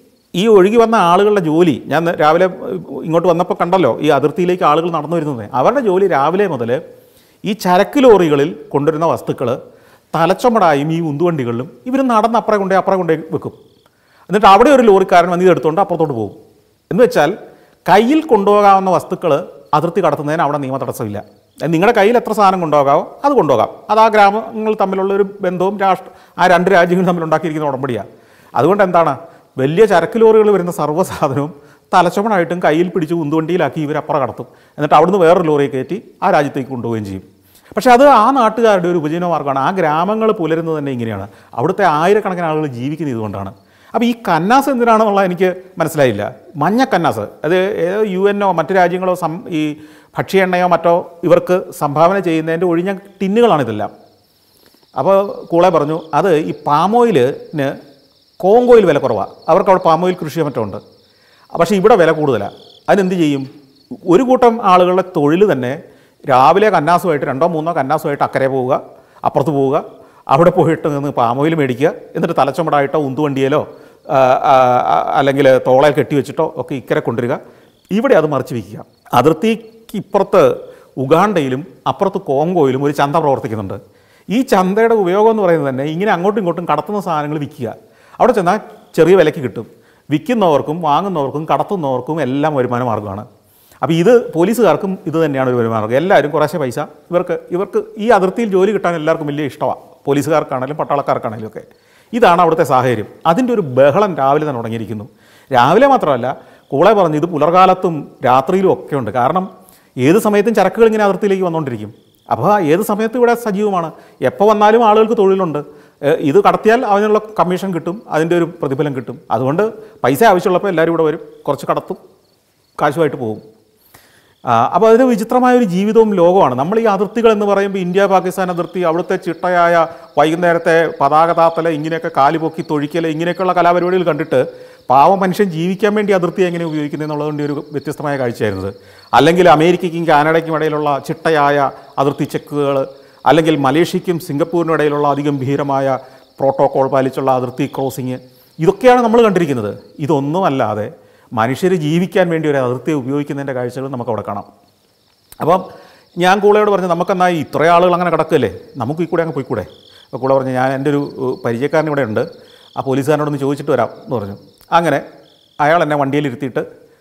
A: ഈ ഒഴുകി വന്ന ആളുകളുടെ ജോലി ഞാൻ ന- രാവിലെ ഏഹ്, ഇങ്ങോട്ട് വന്നപ്പോൾ കണ്ടല്ലോ ഈ അതിർത്തിയിലേക്ക് ആളുകൾ നടന്നു വരുന്നത് അവരുടെ ജോലി രാവിലെ മുതൽ ഈ ചരക്ക് ലോറികളിൽ കൊണ്ടുവരുന്ന വസ്തുക്കൾ തലച്ചുമടായും ഈ ഉന്തുവണ്ടികളിലും ഇവർ നടന്ന് അപ്പുറം കൊണ്ടേ അപ്പുറം കൊണ്ടേ വെക്കും എന്നിട്ട് അവിടെ ഒരു ലോറിക്കാരൻ വന്ന് ഇതെടുത്തുകൊണ്ട് അപ്പുറത്തോട്ട് പോകും എന്ന് വെച്ചാൽ കയ്യിൽ കൊണ്ടുപോകാവുന്ന വസ്തുക്കൾ അതിർത്തി കടത്തുന്നതിന് അവിടെ നിയമ തടസ്സമില്ല അത് നിങ്ങളുടെ കയ്യിൽ എത്ര സാധനം കൊണ്ടുപോകാമോ അത് കൊണ്ടുപോകാം അത് ആ ഗ്രാമങ്ങൾ തമ്മിലുള്ള ഒരു ബന്ധവും രാഷ്ട്ര ആ രണ്ട് രാജ്യങ്ങളും തമ്മിൽ ഉണ്ടാക്കിയിരിക്കുന്ന ഉടമ്പടിയാണ് അതുകൊണ്ട് എന്താണ് വലിയ ചരക്ക് ലോറികൾ വരുന്ന സർവ്വ സാധനവും തലച്ചുമണായിട്ടും കയ്യിൽ പിടിച്ച് ഉന്തുവണ്ടിയിലാക്കി ഇവർ അപ്പുറം കടത്തും എന്നിട്ട് അവിടുന്ന് വേറൊരു ലോറിയെ കയറ്റി ആ രാജ്യത്തേക്ക് കൊണ്ടുപോവുകയും ചെയ്യും പക്ഷേ അത് ആ നാട്ടുകാരുടെ ഒരു ഉപജീവന മാർഗ്ഗമാണ് ആ ഗ്രാമങ്ങൾ പുലരുന്നത് തന്നെ ഇങ്ങനെയാണ് അവിടുത്തെ ആയിരക്കണക്കിന് ആളുകൾ ജീവിക്കുന്നത് ഇതുകൊണ്ടാണ് അപ്പോൾ ഈ കന്നാസ് എന്തിനാണെന്നുള്ള എനിക്ക് മനസ്സിലായില്ല മഞ്ഞ കന്നാസ് അത് ഏതോ യു എന്നോ മറ്റു രാജ്യങ്ങളോ സം ഈ ഭക്ഷ്യ എണ്ണയോ മറ്റോ ഇവർക്ക് സംഭാവന ചെയ്യുന്നതിൻ്റെ ഒഴിഞ്ഞ ടിന്നുകളാണ് ഇതെല്ലാം അപ്പോൾ കൂളെ പറഞ്ഞു അത് ഈ പാമോയിലിന് കോങ്കോയിൽ വില കുറവാണ് അവർക്ക് അവിടെ പാമോയിൽ കൃഷിയോ മറ്റോ ഉണ്ട് പക്ഷേ ഇവിടെ വില കൂടുതലാണ് അതിനെന്ത് ചെയ്യും ഒരു കൂട്ടം ആളുകളുടെ തൊഴിൽ തന്നെ രാവിലെ കന്നാസുമായിട്ട് രണ്ടോ മൂന്നോ കന്നാസുമായിട്ട് അക്കരെ പോവുക അപ്പുറത്ത് പോവുക അവിടെ പോയിട്ട് നിന്ന് പാമോയിൽ മേടിക്കുക എന്നിട്ട് തലച്ചുമടായിട്ടോ ഉന്തുവണ്ടിയിലോ ആ, ആ, ആ, അല്ലെങ്കിൽ തോളയിൽ കെട്ടി വെച്ചിട്ടോ ഒക്കെ ഇക്കരെ കൊണ്ടുവരിക ഇവിടെ അത് മറിച്ച് വയ്ക്കുക അതിർത്തിക്ക് ഇപ്പുറത്ത് ഉഗാണ്ടയിലും അപ്പുറത്ത് കോങ്കോയിലും ഒരു ചന്ത പ്രവർത്തിക്കുന്നുണ്ട് ഈ ചന്തയുടെ ഉപയോഗം എന്ന് പറയുന്നത് തന്നെ ഇങ്ങനെ അങ്ങോട്ടും ഇങ്ങോട്ടും കടത്തുന്ന സാധനങ്ങൾ വിൽക്കുക അവിടെ ചെന്നാൽ ചെറിയ വിലയ്ക്ക് കിട്ടും വിൽക്കുന്നവർക്കും വാങ്ങുന്നവർക്കും കടത്തുന്നവർക്കും എല്ലാം വരുമാന മാർഗ്ഗമാണ് അപ്പോൾ ഇത് പോലീസുകാർക്കും ഇത് തന്നെയാണ് ഒരു വരുമാന മാർഗ്ഗം എല്ലാവരും കുറേശ്ശെ പൈസ ഇവർക്ക് ഇവർക്ക് ഈ അതിർത്തിയിൽ ജോലി കിട്ടാൻ എല്ലാവർക്കും വലിയ ഇഷ്ടമാണ് പോലീസുകാർക്കാണെങ്കിലും പട്ടാളക്കാർക്കാണെങ്കിലും ഒക്കെ ഇതാണ് അവിടുത്തെ സാഹചര്യം അതിൻ്റെ ഒരു ബഹളം രാവിലെ തന്നെ തുടങ്ങിയിരിക്കുന്നു രാവിലെ മാത്രമല്ല കൂളെ പറഞ്ഞു ഇത് പുലർകാലത്തും രാത്രിയിലും ഒക്കെ ഉണ്ട് കാരണം ഏത് സമയത്തും ചരക്കുകൾ ഇങ്ങനെ അതിർത്തിയിലേക്ക് വന്നുകൊണ്ടിരിക്കും അപ്പോൾ ഏത് സമയത്തും ഇവിടെ സജീവമാണ് എപ്പോൾ വന്നാലും ആളുകൾക്ക് തൊഴിലുണ്ട് ഏഹ് ഇത് കടത്തിയാൽ അതിനുള്ള കമ്മീഷൻ കിട്ടും അതിൻ്റെ ഒരു പ്രതിഫലം കിട്ടും അതുകൊണ്ട് പൈസ ആവശ്യമുള്ളപ്പോൾ എല്ലാവരും ഇവിടെ വരും കുറച്ച് കടത്തും കാശുമായിട്ട് പോകും അപ്പോൾ അതിന് വിചിത്രമായ ഒരു ജീവിതവും ലോകമാണ് നമ്മൾ ഈ അതിർത്തികൾ എന്ന് പറയുമ്പോൾ ഇന്ത്യ പാകിസ്ഥാൻ അതിർത്തി അവിടുത്തെ ചിട്ടയായ വൈകുന്നേരത്തെ പതാക താത്തല ഇങ്ങനെയൊക്കെ കാല് പൊക്കി തൊഴിക്കൽ ഇങ്ങനെയൊക്കെയുള്ള കലാപരിപാടികൾ കണ്ടിട്ട് പാവ മനുഷ്യൻ ജീവിക്കാൻ വേണ്ടി അതിർത്തി എങ്ങനെ ഉപയോഗിക്കുന്നത് എന്നുള്ളതിൻ്റെ ഒരു വ്യത്യസ്തമായ കാഴ്ചയായിരുന്നത് അല്ലെങ്കിൽ അമേരിക്കയ്ക്കും കാനഡയ്ക്കും ഇടയിലുള്ള ചിട്ടയായ അതിർത്തി ചെക്കുകൾ അല്ലെങ്കിൽ മലേഷ്യയ്ക്കും സിംഗപ്പൂരിനും ഇടയിലുള്ള അതിഗംഭീരമായ പ്രോട്ടോകോൾ പാലിച്ചുള്ള അതിർത്തി ക്രോസിങ് ഇതൊക്കെയാണ് നമ്മൾ കണ്ടിരിക്കുന്നത് ഇതൊന്നുമല്ലാതെ മനുഷ്യർ ജീവിക്കാൻ വേണ്ടി ഒരു അതിർത്തിയെ ഉപയോഗിക്കുന്നതിൻ്റെ കാഴ്ചകൾ നമുക്ക് അവിടെ കാണാം അപ്പം ഞാൻ കൂളയോട് പറഞ്ഞു നമുക്കെന്നാ ഈ ഇത്രയും ആളുകൾ അങ്ങനെ കിടക്കല്ലേ നമുക്ക് ഈ കൂടെ അങ്ങ് പോയിക്കൂടെ അപ്പോൾ കൂടെ പറഞ്ഞു ഞാൻ എൻ്റെ ഒരു ഏഹ്, പരിചയക്കാരൻ ഇവിടെ ഉണ്ട് ആ പോലീസുകാരനോടൊന്ന് ചോദിച്ചിട്ട് വരാം എന്ന് പറഞ്ഞു അങ്ങനെ അയാൾ എന്നെ വണ്ടിയിലിരുത്തിയിട്ട്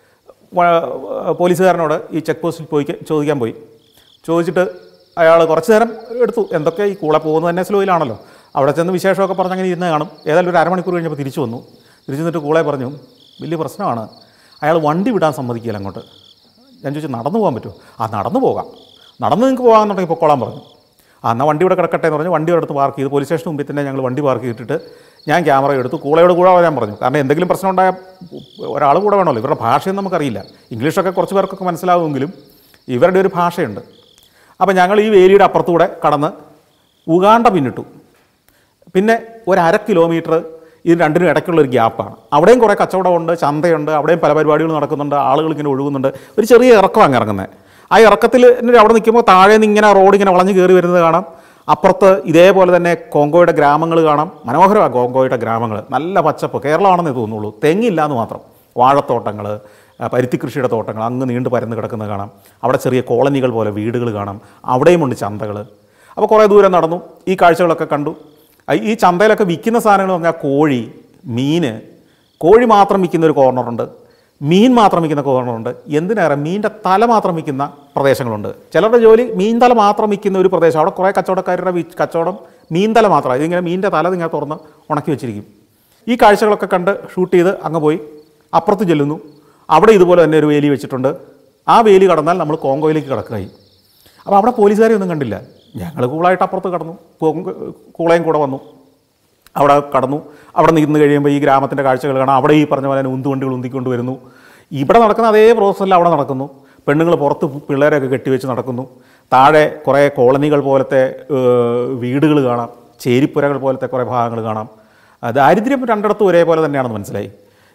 A: വ- പോലീസുകാരനോട് ഈ ചെക്ക് പോസ്റ്റിൽ പോയി ചോദിക്കാൻ പോയി ചോദിച്ചിട്ട് അയാൾ കുറച്ച് നേരം എടുത്തു എന്തൊക്കെ ഈ കൂടെ പോകുന്നത് തന്നെ സ്ലോയിലാണല്ലോ അവിടെ ചെന്ന് വിശേഷമൊക്കെ പറഞ്ഞ് അങ്ങനെ ഇരുന്ന് കാണും ഏതായാലും ഒരു അരമണിക്കൂർ കഴിഞ്ഞപ്പോൾ തിരിച്ചു വന്നു തിരിച്ചു വന്നിട്ട് കൂളെ പറഞ്ഞു വലിയ പ്രശ്നമാണ് അയാൾ വണ്ടി വിടാൻ സമ്മതിക്കില്ല അങ്ങോട്ട് ഞാൻ ചോദിച്ചു നടന്നു പോകാൻ പറ്റുമോ ആ നടന്നു പോകാം നടന്ന് നിങ്ങൾക്ക് പോകാമെന്നുണ്ടെങ്കിൽ പൊക്കോളാൻ പറഞ്ഞു ആ എന്നാൽ വണ്ടി ഇവിടെ കിടക്കട്ടെ എന്ന് പറഞ്ഞ് വണ്ടി എടുത്ത് പാർക്ക് ചെയ്ത് പോലീസ് സ്റ്റേഷന് മുമ്പിൽ തന്നെ ഞങ്ങൾ വണ്ടി പാർക്ക് ചെയ്തിട്ട് ഞാൻ ക്യാമറ എടുത്തു കൂളയോട് കൂടെ വരാൻ പറഞ്ഞു കാരണം എന്തെങ്കിലും പ്രശ്നം ഉണ്ടായാൽ ഒരാൾ കൂടെ വേണമല്ലോ ഇവരുടെ ഭാഷയൊന്നും നമുക്കറിയില്ല ഇംഗ്ലീഷൊക്കെ കുറച്ച് പേർക്കൊക്കെ മനസ്സിലാവുമെങ്കിലും ഇവരുടെ ഒരു ഭാഷയുണ്ട് അപ്പോൾ ഞങ്ങൾ ഈ വേലിയുടെ അപ്പുറത്തൂടെ കടന്ന് ഉഗാണ്ട പിന്നിട്ടു പിന്നെ ഒരു അര കിലോമീറ്റർ ഇത് രണ്ടിനും ഇടയ്ക്കുള്ള ഒരു ഗ്യാപ്പാണ് അവിടെയും കുറേ കച്ചവടമുണ്ട് ചന്തയുണ്ട് അവിടെയും പല പരിപാടികൾ നടക്കുന്നുണ്ട് ആളുകൾ ഇങ്ങനെ ഒഴുകുന്നുണ്ട് ഒരു ചെറിയ ഇറക്കം അങ്ങ് ഇറങ്ങുന്നത് ആ ഇറക്കത്തിൽ അവിടെ നിൽക്കുമ്പോൾ താഴെ നിന്ന് ഇങ്ങനെ റോഡ് ഇങ്ങനെ വളഞ്ഞു കയറി വരുന്നത് കാണാം അപ്പുറത്ത് ഇതേപോലെ തന്നെ കോങ്കോയുടെ ഗ്രാമങ്ങൾ കാണാം മനോഹരമാണ് കോങ്കോയുടെ ഗ്രാമങ്ങൾ നല്ല പച്ചപ്പ് കേരളമാണെന്നേ തോന്നുള്ളൂ തെങ്ങില്ല എന്ന് മാത്രം വാഴത്തോട്ടങ്ങൾ ആ, പരുത്തി കൃഷിയുടെ തോട്ടങ്ങൾ അങ്ങ് നീണ്ടു പരന്ന് കിടക്കുന്നത് കാണാം അവിടെ ചെറിയ കോളനികൾ പോലെ വീടുകൾ കാണാം അവിടെയുമുണ്ട് ചന്തകൾ അപ്പോൾ കുറേ ദൂരം നടന്നു ഈ കാഴ്ചകളൊക്കെ കണ്ടു ആ, ഈ ചന്തയിലൊക്കെ വിൽക്കുന്ന സാധനങ്ങൾ എന്ന് പറഞ്ഞാൽ കോഴി മീൻ കോഴി മാത്രം വിൽക്കുന്ന ഒരു കോർണറുണ്ട് മീൻ മാത്രം വിൽക്കുന്ന കോർണറുണ്ട് എന്തിനേറെ മീനിൻ്റെ തല മാത്രം വിൽക്കുന്ന പ്രദേശങ്ങളുണ്ട് ചിലരുടെ ജോലി മീൻ തല മാത്രം വിൽക്കുന്ന ഒരു പ്രദേശം അവിടെ കുറേ കച്ചവടക്കാരുടെ വി- കച്ചവടം മീൻ തല മാത്രമാണ് ഇതിങ്ങനെ മീനിൻ്റെ തല നിങ്ങൾ തുറന്ന് ഉണക്കി വെച്ചിരിക്കും ഈ കാഴ്ചകളൊക്കെ കണ്ട് ഷൂട്ട് ചെയ്ത് അങ്ങ് പോയി അപ്പുറത്ത് ചെല്ലുന്നു അവിടെ ഇതുപോലെ തന്നെ ഒരു വേലി വെച്ചിട്ടുണ്ട് ആ വേലി കടന്നാൽ നമ്മൾ കോങ്കോയിലേക്ക് കിടക്കുകയായി അപ്പോൾ അവിടെ പോലീസുകാരെ ഒന്നും കണ്ടില്ല ഞങ്ങൾ കൂളായിട്ട് അപ്പുറത്ത് കടന്നു കോങ്കോ- കൂളയും കൂടെ വന്നു അവിടെ കടന്നു അവിടെ നിന്ന് കഴിയുമ്പോൾ ഈ ഗ്രാമത്തിൻ്റെ കാഴ്ചകൾ കാണാം അവിടെ ഈ പറഞ്ഞ പോലെ തന്നെ ഉന്തുവണ്ടികൾ ഉന്തിക്കൊണ്ട് വരുന്നു ഇവിടെ നടക്കുന്ന അതേ പ്രോസസ്സെല്ലാം അവിടെ നടക്കുന്നു പെണ്ണുങ്ങൾ പുറത്ത് പിള്ളേരെയൊക്കെ കെട്ടിവെച്ച് നടക്കുന്നു താഴെ കുറേ കോളനികൾ പോലത്തെ ഏഹ്, വീടുകൾ കാണാം ചേരിപ്പുരകൾ പോലത്തെ കുറേ ഭാഗങ്ങൾ കാണാം ആ, ദാരിദ്ര്യം രണ്ടിടത്തും ഒരേപോലെ തന്നെയാണെന്ന് മനസ്സിലായി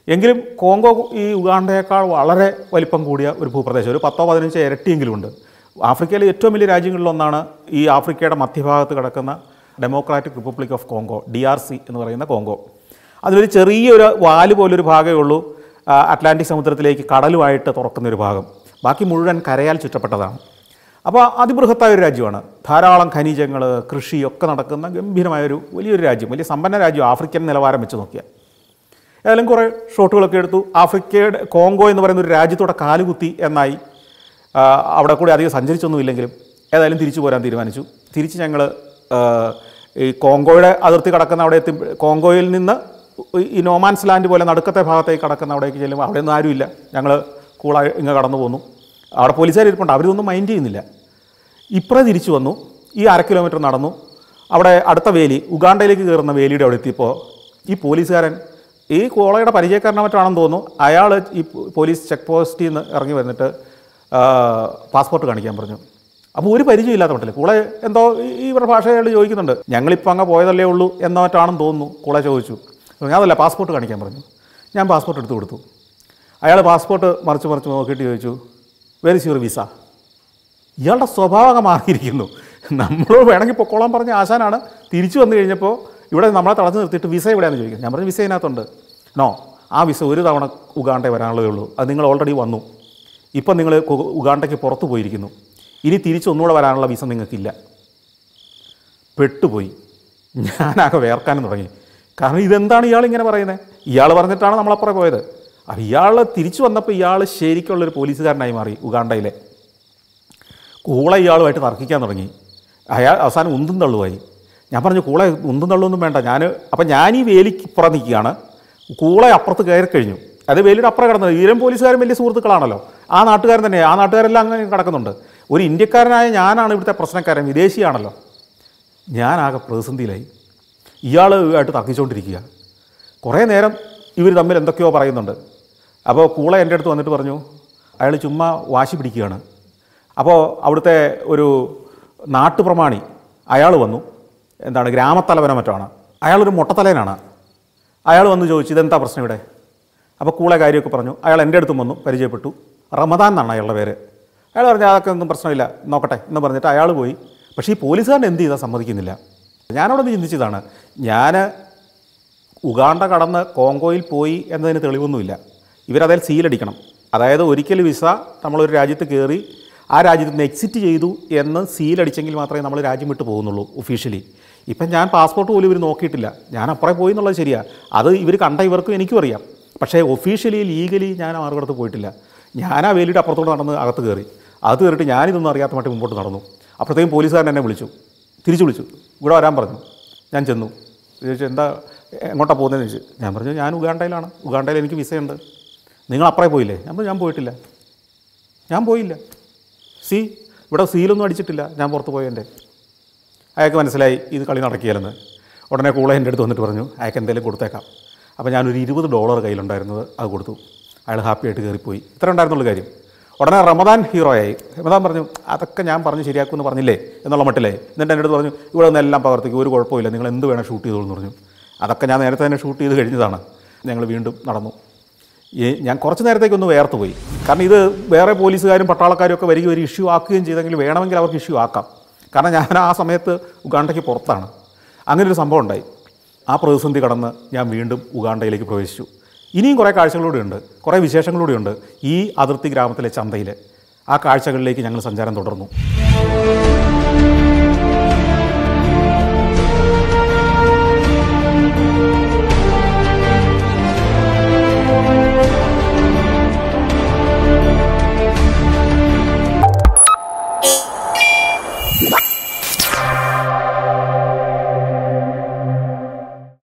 A: എങ്കിലും കോങ്കോ ഈ ഉഗാണ്ടയേക്കാൾ വളരെ വലിപ്പം കൂടിയ ഒരു ഭൂപ്രദേശം ഒരു പത്തോ പതിനഞ്ചോ ഇരട്ടിയെങ്കിലും ഉണ്ട് ആഫ്രിക്കയിലെ ഏറ്റവും വലിയ രാജ്യങ്ങളിലൊന്നാണ് ഈ ആഫ്രിക്കയുടെ മധ്യഭാഗത്ത് കിടക്കുന്ന democratic republic of Congo D R C എന്ന് പറയുന്ന കോങ്കോ അതിലൊരു ചെറിയൊരു വാല് പോലൊരു ഭാഗമേ ഉള്ളൂ ആ, അറ്റ്ലാന്റിക് സമുദ്രത്തിലേക്ക് കടലുമായിട്ട് തുറക്കുന്ന ഒരു ഭാഗം ബാക്കി മുഴുവൻ കരയാൽ ചുറ്റപ്പെട്ടതാണ് അപ്പോൾ അതിബൃഹത്തായ ഒരു രാജ്യമാണ് ധാരാളം ഖനിജങ്ങൾ കൃഷിയൊക്കെ നടക്കുന്ന ഗംഭീരമായ ഒരു വലിയൊരു രാജ്യം വലിയ സമ്പന്ന രാജ്യം ആഫ്രിക്കൻ നിലവാരം വെച്ച് നോക്കിയാൽ ഏതായാലും കുറേ ഷോട്ടുകളൊക്കെ എടുത്തു ആഫ്രിക്കയുടെ കോങ്കോ എന്ന് പറയുന്ന ഒരു രാജ്യത്തോടെ കാലുകുത്തി എന്നായി ആ, അവിടെ കൂടി അധികം സഞ്ചരിച്ചൊന്നുമില്ലെങ്കിലും ഏതായാലും തിരിച്ചു പോരാൻ തീരുമാനിച്ചു തിരിച്ച് ഞങ്ങൾ ഈ കോങ്കോയുടെ അതിർത്തി കടക്കുന്ന അവിടെ എത്തി കോങ്കോയിൽ നിന്ന് ഈ നോമാൻസ് ലാൻഡ് പോലെ നടുക്കത്തെ ഭാഗത്തേക്ക് കടക്കുന്ന അവിടേക്ക് ചെല്ലുമ്പോൾ അവിടെ ഒന്നും ആരുമില്ല ഞങ്ങൾ കൂളായി ഇങ്ങ് കടന്നു പോന്നു അവിടെ പോലീസുകാർ ഇരിപ്പുണ്ട് അവരിതൊന്നും മൈൻഡ് ചെയ്യുന്നില്ല ഇപ്പറേ തിരിച്ചു വന്നു ഈ അര കിലോമീറ്റർ നടന്നു അവിടെ അടുത്ത വേലി ഉഗാണ്ടയിലേക്ക് കയറുന്ന വേലിയുടെ അവിടെ എത്തിയപ്പോൾ ഈ പോലീസുകാരൻ ഈ കോളയുടെ പരിചയക്കാരനെ മറ്റാണെന്ന് തോന്നുന്നു അയാൾ ഈ പോലീസ് ചെക്ക് പോസ്റ്റിൽ നിന്ന് ഇറങ്ങി വന്നിട്ട് ആ, പാസ്പോർട്ട് കാണിക്കാൻ പറഞ്ഞു അപ്പോൾ ഒരു പരിചയമില്ലാത്ത മട്ടില്ല കൂളെ എന്തോ ഈ- ഈ ഇവരുടെ ഭാഷ അയാൾ ചോദിക്കുന്നുണ്ട് ഞങ്ങളിപ്പോൾ അങ്ങ് പോയതല്ലേ ഉള്ളൂ എന്നോ മറ്റാണെന്ന് തോന്നുന്നു കൂളെ ചോദിച്ചു ഞാൻ അതല്ല പാസ്പോർട്ട് കാണിക്കാൻ പറഞ്ഞു ഞാൻ പാസ്പോർട്ട് എടുത്തു കൊടുത്തു അയാൾ പാസ്പോർട്ട് മറിച്ച് മറിച്ച് നോക്കിയിട്ട് ചോദിച്ചു വെരി ഇസ് യുവർ വിസ ഇയാളുടെ സ്വഭാവം മാറിയിരിക്കുന്നു നമ്മൾ വേണമെങ്കിൽ പൊക്കോളാൻ പറഞ്ഞ ആശാനാണ് തിരിച്ചു വന്നു കഴിഞ്ഞപ്പോൾ ഇവിടെ നമ്മളെ തടഞ്ഞു നിർത്തിയിട്ട് വിസ എവിടെയാണെന്ന് ചോദിക്കുന്നത് ഞാൻ പറഞ്ഞു വിസ ഇതിനകത്തുണ്ട് നോ ആ വിസ ഒരു തവണ ഉഗാണ്ടേ വരാനുള്ളതേ ഉള്ളൂ അത് നിങ്ങൾ ഓൾറെഡി വന്നു ഇപ്പം നിങ്ങൾ കു- ഉഗാണ്ടയ്ക്ക് പുറത്ത് പോയിരിക്കുന്നു ഇനി തിരിച്ച് ഒന്നുകൂടെ വരാനുള്ള വിസ നിങ്ങൾക്കില്ല പെട്ടുപോയി ഞാനാകെ വേർക്കാനും തുടങ്ങി കാരണം ഇതെന്താണ് ഇയാൾ ഇങ്ങനെ പറയുന്നത് ഇയാൾ പറഞ്ഞിട്ടാണ് നമ്മളപ്പുറം പോയത് അപ്പം ഇയാൾ തിരിച്ചു വന്നപ്പോൾ ഇയാൾ ശരിക്കുള്ളൊരു പോലീസുകാരനായി മാറി ഉഗാണ്ടയിലെ കൂള ഇയാളുമായിട്ട് തർക്കിക്കാൻ തുടങ്ങി അയാൾ അവസാനം ഉന്തും തള്ളുമായി ഞാൻ പറഞ്ഞു കൂള ഉന്തും തള്ളുമൊന്നും വേണ്ട ഞാൻ അപ്പം ഞാൻ ഈ വേലിക്ക് ഇപ്പുറം നിൽക്കുകയാണ് കൂള അപ്പുറത്ത് കയറി കഴിഞ്ഞു അത് വേലിയുടെ അപ്പുറം കിടന്നത് ഈരം പോലീസുകാരും വലിയ സുഹൃത്തുക്കളാണല്ലോ ആ നാട്ടുകാരൻ തന്നെ ആ നാട്ടുകാരെല്ലാം അങ്ങനെ കിടക്കുന്നുണ്ട് ഒരു ഇന്ത്യക്കാരനായ ഞാനാണ് ഇവിടുത്തെ പ്രശ്നക്കാരൻ വിദേശിയാണല്ലോ ഞാനാകെ പ്രതിസന്ധിയിലായി ഇയാളുമായിട്ട് തർക്കിച്ചുകൊണ്ടിരിക്കുക കുറേ നേരം ഇവർ തമ്മിൽ എന്തൊക്കെയോ പറയുന്നുണ്ട് അപ്പോൾ കൂള എൻ്റെ അടുത്ത് വന്നിട്ട് പറഞ്ഞു അയാൾ ചുമ്മാ വാശി പിടിക്കുകയാണ് അപ്പോൾ അവിടുത്തെ ഒരു നാട്ടുപ്രമാണി അയാൾ വന്നു എന്താണ് ഗ്രാമത്തലവനോ മറ്റാണ് അയാളൊരു മൊട്ടത്തലേനാണ് അയാൾ വന്ന് ചോദിച്ചു ഇതെന്താ പ്രശ്നം ഇവിടെ അപ്പോൾ കൂളെ കാര്യമൊക്കെ പറഞ്ഞു അയാൾ എൻ്റെ അടുത്തും വന്നു പരിചയപ്പെട്ടു റമദാൻ എന്നാണ് അയാളുടെ പേര് അയാൾ പറഞ്ഞു അതൊക്കെ ഒന്നും പ്രശ്നമില്ല നോക്കട്ടെ എന്ന് പറഞ്ഞിട്ട് അയാൾ പോയി പക്ഷേ ഈ പോലീസുകാരൻ എന്ത് ചെയ്താൽ സമ്മതിക്കുന്നില്ല ഞാനവിടെ നിന്ന് ചിന്തിച്ചതാണ് ഞാൻ ഉഗാണ്ട കടന്ന് കോങ്കോയിൽ പോയി എന്നതിന് തെളിവൊന്നുമില്ല ഇവരതിൽ സീലടിക്കണം അതായത് ഒരിക്കൽ വിസ നമ്മളൊരു രാജ്യത്ത് കയറി ആ രാജ്യത്ത് നിന്ന് എക്സിറ്റ് ചെയ്തു എന്ന് സീലടിച്ചെങ്കിൽ മാത്രമേ നമ്മൾ രാജ്യം വിട്ട് പോകുന്നുള്ളൂ ഒഫീഷ്യലി ഇപ്പം ഞാൻ പാസ്പോർട്ട് പോലും ഇവർ നോക്കിയിട്ടില്ല ഞാൻ അപ്പുറം പോയി എന്നുള്ളത് ശരിയാണ് അത് ഇവർ കണ്ട ഇവർക്കും എനിക്കും അറിയാം പക്ഷേ ഒഫീഷ്യലി ലീഗലി ഞാൻ മാർഗടത്ത് പോയിട്ടില്ല ഞാൻ ആ വേലിയുടെ അപ്പുറത്തോട്ട് നടന്ന് അകത്ത് കയറി അകത്ത് കയറിയിട്ട് ഞാനിതൊന്നും അറിയാത്ത മട്ടി മുമ്പോട്ട് നടന്നു അപ്പോഴത്തേക്കും പോലീസുകാരൻ എന്നെ വിളിച്ചു തിരിച്ചു വിളിച്ചു ഇവിടെ വരാൻ പറഞ്ഞു ഞാൻ ചെന്നു ചോദിച്ചു എന്താ എങ്ങോട്ടാണ് പോകുന്നതെന്ന് ചോദിച്ചു ഞാൻ പറഞ്ഞു ഞാൻ ഉഗാണ്ടയിലാണ് ഉഗാണ്ടയിൽ എനിക്ക് വിസയുണ്ട് നിങ്ങൾ അപ്പുറേ പോയില്ലേ ഞാൻ പറഞ്ഞു ഞാൻ പോയിട്ടില്ല ഞാൻ പോയില്ല സി ഇവിടെ സീലൊന്നും അടിച്ചിട്ടില്ല ഞാൻ പുറത്ത് പോയതിൻ്റെ അയാൾക്ക് മനസ്സിലായി ഇത് കളി നടക്കിയാലെന്ന് ഉടനെ കൂളെ എൻ്റെ അടുത്ത് വന്നിട്ട് പറഞ്ഞു അയാൾക്ക് എന്തെങ്കിലും കൊടുത്തേക്കാം അപ്പോൾ ഞാനൊരു ഇരുപത് ഡോളർ കയ്യിലുണ്ടായിരുന്നത് അത് കൊടുത്തു അയാൾ ഹാപ്പിയായിട്ട് കയറിപ്പോയി ഇത്ര ഉണ്ടായിരുന്നുള്ള കാര്യം ഉടനെ റമദാൻ ഹീറോയായി റമദാൻ പറഞ്ഞു അതൊക്കെ ഞാൻ പറഞ്ഞ് ശരിയാക്കുമെന്ന് പറഞ്ഞില്ലേ എന്നുള്ള മട്ടില്ലേ എന്നിട്ട് എൻ്റെ അടുത്ത് പറഞ്ഞു ഇവിടെ നിന്ന് എല്ലാം പകർത്തേക്ക് ഒരു കുഴപ്പമില്ല നിങ്ങൾ എന്ത് വേണം ഷൂട്ട് ചെയ്തോളൂ എന്ന് പറഞ്ഞു അതൊക്കെ ഞാൻ നേരത്തെ തന്നെ ഷൂട്ട് ചെയ്ത് കഴിഞ്ഞതാണ് ഞങ്ങൾ വീണ്ടും നടന്നു ഈ ഞാൻ കുറച്ച് നേരത്തേക്കൊന്ന് വേർത്ത് പോയി കാരണം ഇത് വേറെ പോലീസുകാരും പട്ടാളക്കാരും ഒക്കെ വരികയും ഒരു ഇഷ്യൂ ആക്കുകയും ചെയ്തെങ്കിൽ വേണമെങ്കിൽ അവർക്ക് ഇഷ്യൂ ആക്കാം കാരണം ഞാൻ ആ സമയത്ത് ഉഗാണ്ടയ്ക്ക് പുറത്താണ് അങ്ങനെ ഒരു സംഭവം ഉണ്ടായി ആ പ്രതിസന്ധി കടന്ന് ഞാൻ വീണ്ടും ഉഗാണ്ടയിലേക്ക് പ്രവേശിച്ചു ഇനിയും കുറേ കാഴ്ചകളൂടെ ഉണ്ട് കുറേ വിശേഷങ്ങളൂടെ ഉണ്ട് ഈ അതിർത്തി ഗ്രാമത്തിലെ ചന്തയിൽ ആ കാഴ്ചകളിലേക്ക് ഞങ്ങൾ സഞ്ചാരം തുടർന്നു